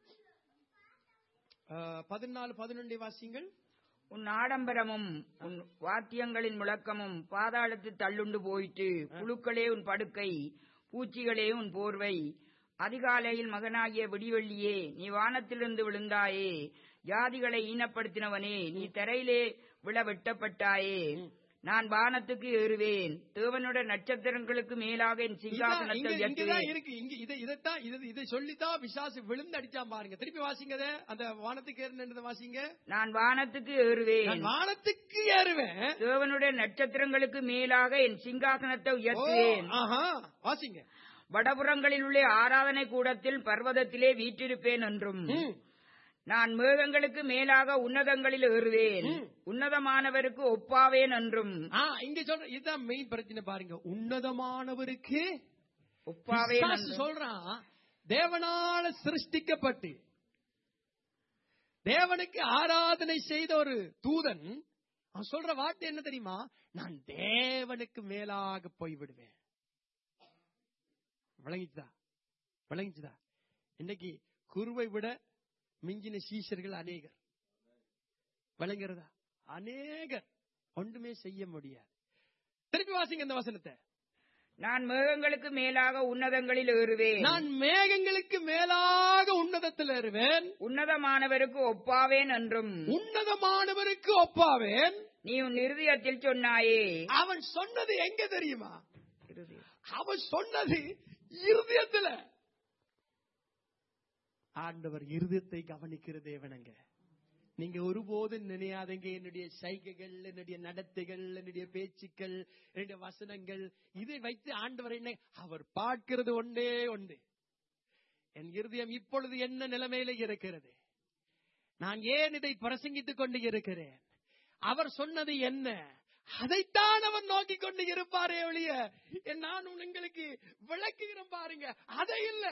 பதினாலு பதினொன்றை வாசிங்கள் உன் ஆடம்பரமும் உன் வாத்தியங்களின் முழக்கமும் பாதாளத்து தள்ளுண்டு போயிட்டு புழுக்களே உன் படுக்கை பூச்சிகளே உன் போர்வை அதிகாலையில் மகனாகிய விடிவெள்ளியே நீ வானத்திலிருந்து விழுந்தாயே ஜாதிகளை ஈனப்படுத்தினவனே நீ தரையிலே விழ வெட்டப்பட்டாயே நான் வானத்துக்கு ஏறுவேன் தேவனுடைய நட்சத்திரங்களுக்கு மேலாக என் இதான் சிங்காசனத்தை இங்க- இங்கதான் உயர்த்துவேன் இருக்கு இங்க இதை இதைத்தான் இது இதை சொல்லித்தான் விசாசு விழுந்து அடிச்சான் பாருங்க திருப்பி வாசிங்கத அந்த வானத்துக்கு ஏறினதை வாசிங்க நான் வானத்துக்கு ஏறுவேன் நான் வானத்துக்கு ஏறுவேன் தேவனுடைய நட்சத்திரங்களுக்கு மேலாக என் சிங்காசனத்தை ஓ, உயர்த்துவேன் ஆஹா வாசிங்க வடபுறங்களில் உள்ள ஆராதனை கூடத்தில் பர்வதத்திலே வீற்றிருப்பேன் என்றும் ம். நான் மேகங்களுக்கு மேலாக உன்னதங்களில் ஏறுவேன் ம். உன்னதமானவருக்கு ஒப்பாவேன் என்றும் ஆ, இங்க சொல்ற இதுதான் மெயின் பிரச்சனை பாருங்க உன்னதமானவருக்கு ஒப்பாவேன் பிசாசு என்றும் சொல்றான் தேவனால சிருஷ்டிக்கப்பட்டு தேவனுக்கு ஆராதனை செய்த ஒரு தூதன் அவன் சொல்ற வார்த்தை என்ன தெரியுமா நான் தேவனுக்கு மேலாக போய்விடுவேன் விளங்கிச்சுதா விளங்கிச்சுதா இன்னைக்கு குருவை விட மிஞ்சின சீஷர்கள் அநேகர் விளங்குறதா அநேகர் ஒன்றுமே செய்ய முடியாது திருப்பி வாசிங்க இந்த வசனத்தை நான் மேகங்களுக்கு மேலாக உன்னதங்களில் ஏறுவேன் நான் மேகங்களுக்கு மேலாக உன்னதத்தில் ஏறுவேன் உன்னதமானவருக்கு ஒப்பாவேன் என்றும் உன்னதமானவருக்கு ஒப்பாவேன் நீ உன் இருதயத்தில் சொன்னாயே அவன் சொன்னது எங்க தெரியுமா இருதயம். அவன் சொன்னது இருதயத்துல ஆண்டவர் இருதயத்தை கவனிக்கிற தேவனங்க நீங்க ஒருபோதும் நினையாதீங்க என்னுடைய சைகைகள் என்னுடைய நடத்தைகள் என்னுடைய பேச்சுக்கள் என்னுடைய வசனங்கள் இதை வைத்து ஆண்டவர் என்ன அவர் பார்க்கிறது ஒன்றே ஒன்று என் இருதயம் இப்பொழுது என்ன நிலைமையில இருக்கிறது நான் ஏன் இதை பிரசங்கித்துக் கொண்டு இருக்கிறேன் அவர் சொன்னது என்ன அதைத்தான் அவர் நோக்கி கொண்டு இருப்பாரே ஒழிய நான் உங்களுக்கு விளக்குகிறேன் பாருங்க அதை இல்ல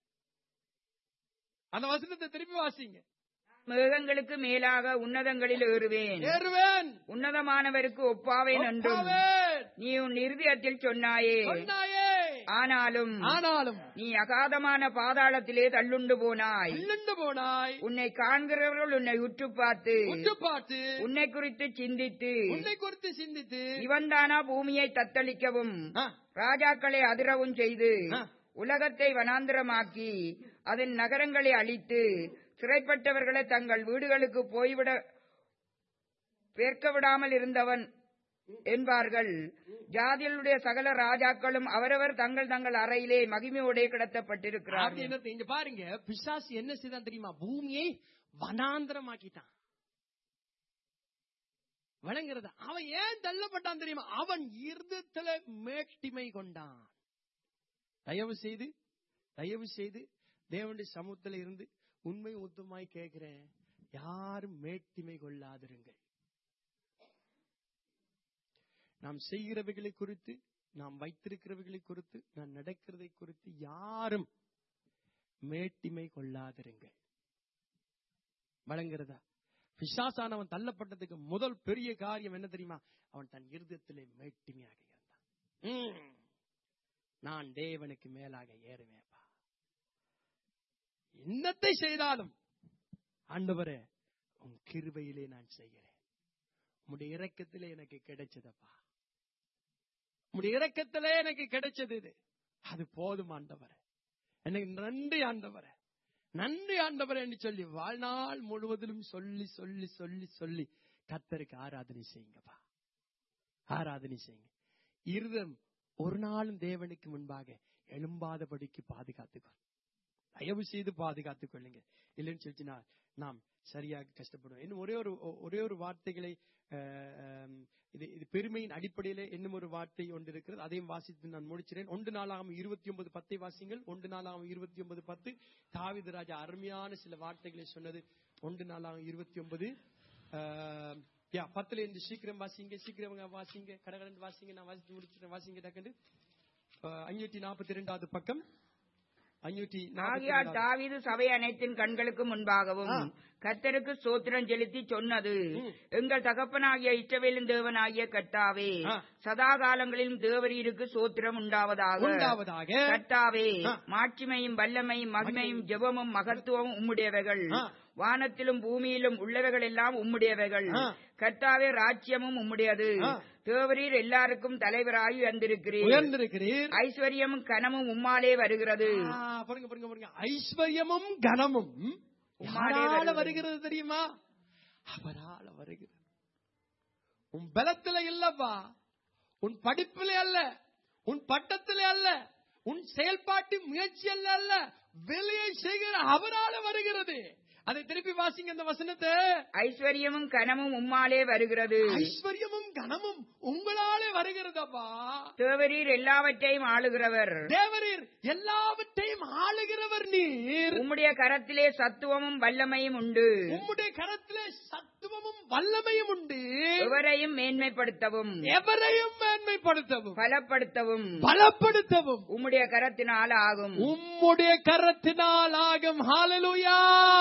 அந்த வசனத்தை திருப்பி வாசிங்க மேகங்களுக்கு மேலாக உன்னதங்களில் ஏறுவேன் ஏறுவேன் உன்னதமானவருக்கு ஒப்பாவேன் என்றும் ஒப்பாவேன். நீ உன் இருதயத்தில் சொன்னாயே சொன்னாயே ஆனாலும் ஆனாலும் நீ அகாதமான பாதாளத்திலே தள்ளுண்டு போனாய் உள்ளுண்டு போனாய் உன்னை காண்கிறவர்கள் உன்னை உற்று பார்த்து உற்று பார்த்து உன்னை குறித்து சிந்தித்து உன்னை குறித்து சிந்தித்து இவன்தானா பூமியை தத்தளிக்கவும் ஆ, ராஜாக்களை அதிரவும் செய்து ஆ. உலகத்தை வனாந்திரமாக்கி அதன் நகரங்களை அழித்து சிறைப்பட்டவர்களை தங்கள் வீடுகளுக்கு போய்விட பேர்க்க விடாமல் இருந்தவன் என்பார்கள் ஜாதிகளுடைய சகல ராஜாக்களும் அவரவர் தங்கள் தங்கள் அறையிலே மகிமையோடே கிடத்தப்பட்டிருக்கிறார்கள் அப்படின்னு இங்க பாருங்க பிசாசு என்ன செய்தான் தெரியுமா பூமியை வனாந்திரமாக்கிட்டான் வழங்குறது அவன் ஏன் தள்ளப்பட்டான் தெரியுமா அவன் இருதத்துல மேட்டிமை கொண்டான் தயவு செய்து தயவு செய்து தேவனுடைய சமூகத்துல இருந்து உண்மை உத்தமாய் கேட்கிறேன் யாரும் மேட்டிமை கொள்ளாதிருங்கள் நாம் செய்கிறவைகளை குறித்து நாம் வைத்திருக்கிறவைகளை குறித்து நான் நடக்கிறதை குறித்து யாரும் மேட்டிமை கொள்ளாதிருங்கள் வழங்குறதா பிசாசானவன் தள்ளப்பட்டதுக்கு முதல் பெரிய காரியம் என்ன தெரியுமா அவன் தன் இருதயத்திலே மேட்டிமையாக இருந்தான் ம். நான் தேவனுக்கு மேலாக ஏறுவேப்பா என்னத்தை செய்தாலும் ஆண்டவரே உன் கிருபையிலே நான் செய்கிறேன் உம்முடைய இரக்கத்திலே எனக்கு கிடைச்சதப்பா உம்முடைய இரக்கத்திலே எனக்கு கிடைச்சது இது அது போதும் ஆண்டவரே எனக்கு நன்றி ஆண்டவரே நன்றி ஆண்டவரே என்று சொல்லி வாழ்நாள் முழுவதிலும் சொல்லி சொல்லி சொல்லி சொல்லி கத்தருக்கு ஆராதனை செய்யுங்கப்பா ஆராதனை செய்யுங்க இருதம் ஒரு நாளும் தேவனுக்கு முன்பாக எழும்பாதபடிக்கு பாதுகாத்துக்கொள் தயவு செய்து பாதுகாத்துக் கொள்ளுங்க இல்லைன்னு சொல்லிச்சுன்னா நாம் சரியாக கஷ்டப்படுவோம் இன்னும் ஒரே ஒரு ஒரே ஒரு வார்த்தைகளை அஹ், அஹ், இது இது பெருமையின் அடிப்படையிலே இன்னும் ஒரு வார்த்தை ஒன்று இருக்கிறது அதையும் வாசித்து நான் முடிக்கிறேன் ஒன்று நாளாகும் இருபத்தி ஒன்பது பத்தை வாசிங்கள் ஒன்று நாளாகும் இருபத்தி ஒன்பது பத்து தாவிது ராஜா அருமையான சில வார்த்தைகளை சொன்னது ஒன்று நாளாகும் இருபத்தி ஒன்பது யா பத்துல இருந்து சீக்கிரம் வாசிங்க சீக்கிரம் வாசிங்க கடகடன் வாசிங்க நான் வாசித்து முடிச்சிட்டேன் வாசிங்க டக்குன்னு அஞ்சூற்றி நாற்பத்தி ரெண்டாவது பக்கம் அஞ்சூற்றி ஆகியால் தாவீது சபை அனைத்தின் கண்களுக்கு முன்பாகவும் ஆ. கர்த்தருக்கு சோத்திரம் செலுத்தி சொன்னது ம். எங்கள் தகப்பனாகிய இஷ்டவேலின் தேவனாகிய கர்த்தாவே ஆ. சதா காலங்களிலும் தேவரீருக்கு சோத்திரம் உண்டாவதாக உண்டாவதாக கர்த்தாவே ஆ. மாட்சிமையும் வல்லமையும் மகிமையும் ஜெபமும் மகத்துவமும் உம்முடையவைகள் ஆ. வானத்திலும் பூமியிலும் உள்ளவைகள் எல்லாம் உம்முடையவைகள் ஆ. கர்த்தாவே ராஜ்யமும் உம்முடையது ஆ. தேவரீர் எல்லாருக்கும் தலைவராய் வந்திருக்கிறீர் உயர்ந்திருக்கிறீர் ஐஸ்வர்யமும் கனமும் உம்மாலே வருகிறது ஆ, பாருங்க பாருங்க பாருங்க ஐஸ்வர்யமும் கனமும் உம்மாலே யாரால வருகிறது. வருகிறது தெரியுமா அவரால வருகிறது உன் பலத்துல இல்லப்பா உன் படிப்புல அல்ல உன் பட்டத்துல அல்ல உன் செயல்பாட்டு முயற்சி அல்ல அல்ல வெளியே செய்கிற அவரால வருகிறது அதை திருப்பி வாசிங்க அந்த வசனத்தை ஐஸ்வர்யமும் கனமும் உம்மாலே வருகிறது ஐஸ்வர்யமும் கனமும் உங்களாலே வருகிறதப்பா தேவரீர் எல்லாவற்றையும் ஆளுகிறவர் தேவரீர் எல்லாவற்றையும் ஆளுகிறவர் நீர் உம்முடைய கரத்திலே சத்துவமும் வல்லமையும் உண்டு உம்முடைய கரத்திலே சத்துவமும் வல்லமையும் உண்டு எவரையும் மேன்மைப்படுத்தவும் எவரையும் மேன்மைப்படுத்தவும் பலப்படுத்தவும் பலப்படுத்தவும் உம்முடைய கரத்தினால் ஆகும் உம்முடைய கரத்தினால் ஆகும் ஹalleluya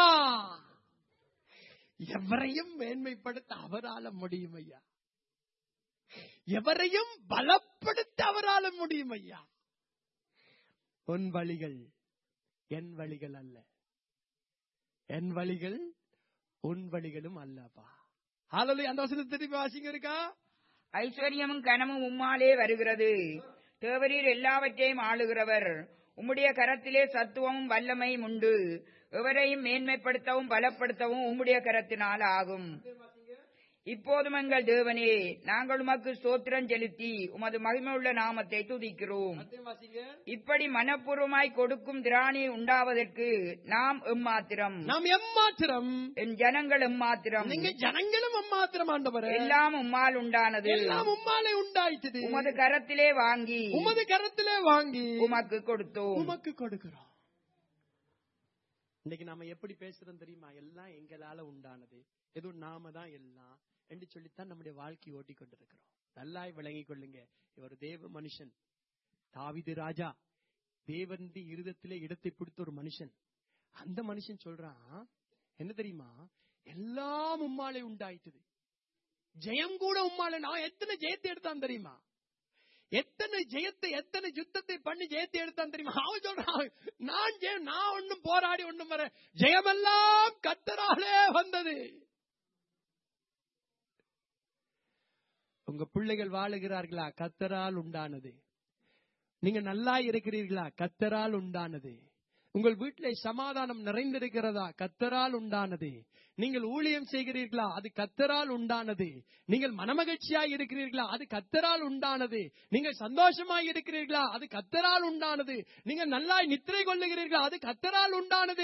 எவரையும் மேன்மைப்படுத்த அவரால முடியும் ஐயா எவரையும் பலப்படுத்த அவரால முடியும் ஐயா உன் வழிகள் என் வழிகள் அல்ல என் வழிகள் உன் வழிகளும் அல்லப்பா ஹalleluya அந்த வசனத்தை திருப்பி வாசிங்க இருக்கா ஐஸ்வர்யமும் கனமும் உம்மாலே வருகிறது தேவரீர் எல்லாவற்றையும் ஆளுகிறவர் உம்முடைய கரத்திலே சத்துவமும் வல்லமையும் உண்டு எவரையும் மேன்மைப்படுத்தவும் பலப்படுத்தவும் உம்முடைய கரத்தினால் ஆகும் இப்போதும் எங்கள் தேவனே நாங்கள் உமக்கு ஸ்தோத்திரம் செலுத்தி உமது மகிமையுள்ள நாமத்தை துதிக்கிறோம் வாசிங்க இப்படி மனப்பூர்வமாய் கொடுக்கும் திராணி உண்டாவதற்கு நாம் எம்மாத்திரம் நாம் எம்மாத்திரம் என் ஜனங்கள் எம்மாத்திரம் நீங்க ஜனங்களும் எம்மாத்திரம் ஆண்டவரே எல்லாம் உம்மால் உண்டானது எல்லாம் உம்மாலே உண்டாயிட்டது உமது கரத்திலே வாங்கி உமது கரத்திலே வாங்கி உமக்கு கொடுத்தோம் உமக்கு கொடுக்கிறோம் இன்னைக்கு நாம எப்படி பேசுறோம் தெரியுமா எல்லாம் எங்களால உண்டானது ஏதோ நாம தான் எல்லாம் என்று சொல்லித்தான் நம்முடைய வாழ்க்கை ஓட்டி கொண்டிருக்கிறோம் நல்லாய் விளங்கிக் கொள்ளுங்க இவர் தேவ மனுஷன் தாவிது ராஜா தேவன் இருதத்திலே இடத்தை பிடித்த ஒரு மனுஷன் அந்த மனுஷன் சொல்றான் என்ன தெரியுமா எல்லாம் உம்மாலே உண்டாயிட்டது ஜெயம் கூட உம்மாலே நான் எத்தனை ஜெயத்தை எடுத்தான் தெரியுமா எத்தனை ஜெயத்தை எத்தனை யுத்தத்தை பண்ணி ஜெயத்தை எடுத்தான் தெரியுமா அவன் சொல்றான் நான் ஜெயம் நான் ஒண்ணும் போராடி ஒண்ணும் வர ஜெயமெல்லாம் கத்தராலே வந்தது உங்க பிள்ளைகள் வாழுகிறார்களா கத்தரால் உண்டானது நீங்க நல்லா இருக்கிறீர்களா கத்தரால் உண்டானது உங்கள் வீட்டிலே சமாதானம் நிறைந்திருக்கிறதா கத்தரால் உண்டானது நீங்கள் ஊழியம் செய்கிறீர்களா அது கத்தரால் உண்டானது நீங்கள் மனமகிழ்ச்சியாய் இருக்கிறீர்களா அது கத்தரால் உண்டானது நீங்கள் சந்தோஷமாய் இருக்கிறீர்களா அது கத்தரால் உண்டானது நீங்கள் நல்லாய் நித்திரை கொள்ளுகிறீர்களா அது கத்தரால் உண்டானது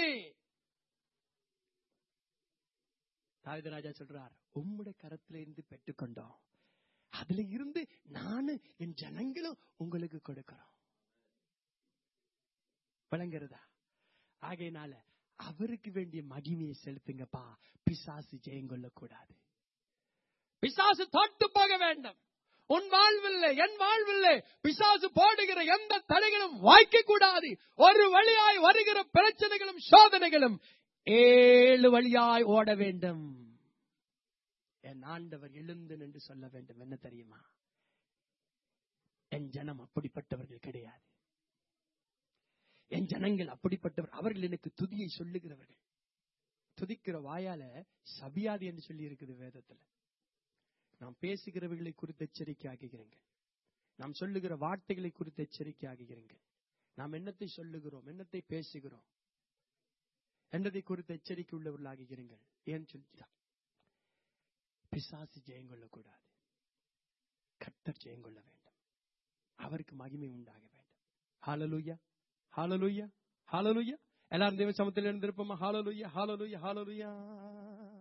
தாவித ராஜா சொல்றார் உம்முடைய கரத்திலிருந்து இருந்து பெற்றுக்கொண்டோம் அதுல இருந்து நானு என் ஜனங்களும் உங்களுக்கு கொடுக்கிறோம் விளங்குறதா ஆகையினால அவருக்கு வேண்டிய மகிமையை செலுத்துங்கப்பா பிசாசு ஜெயம் கொள்ளக்கூடாது பிசாசு தொட்டு போக வேண்டும் உன் வாழ்வில்லை என் வாழ்வில்லை பிசாசு போடுகிற எந்த தடைகளும் வாய்க்க கூடாது ஒரு வழியாய் வருகிற பிரச்சனைகளும் சோதனைகளும் ஏழு வழியாய் ஓட வேண்டும் என் ஆண்டவர் எழுந்து நின்று சொல்ல வேண்டும் என்ன தெரியுமா என் ஜனம் அப்படிப்பட்டவர்கள் கிடையாது என் ஜனங்கள் அப்படிப்பட்டவர் அவர்கள் எனக்கு துதியை சொல்லுகிறவர்கள் துதிக்கிற வாயால சபியாது என்று சொல்லி இருக்குது வேதத்துல நாம் பேசுகிறவர்களை குறித்து எச்சரிக்கை ஆகுகிறீர்கள் நாம் சொல்லுகிற வார்த்தைகளை குறித்து எச்சரிக்கை ஆகுகிறீர்கள் நாம் என்னத்தை சொல்லுகிறோம் என்னத்தை பேசுகிறோம் என்னதை குறித்து எச்சரிக்கை உள்ளவர்களாகுகிறீர்கள் ஏன் சொல்லிதான் பிசாசு ஜெயம் கொள்ளக்கூடாது கர்த்தர் ஜெயம் கொள்ள வேண்டும் அவருக்கு மகிமை உண்டாக வேண்டும் ஹalleluya ஹalleluya ஹalleluya எல்லாரும் தேவ சமத்தில் எழுந்திருப்போமா ஹalleluya ஹalleluya ஹalleluya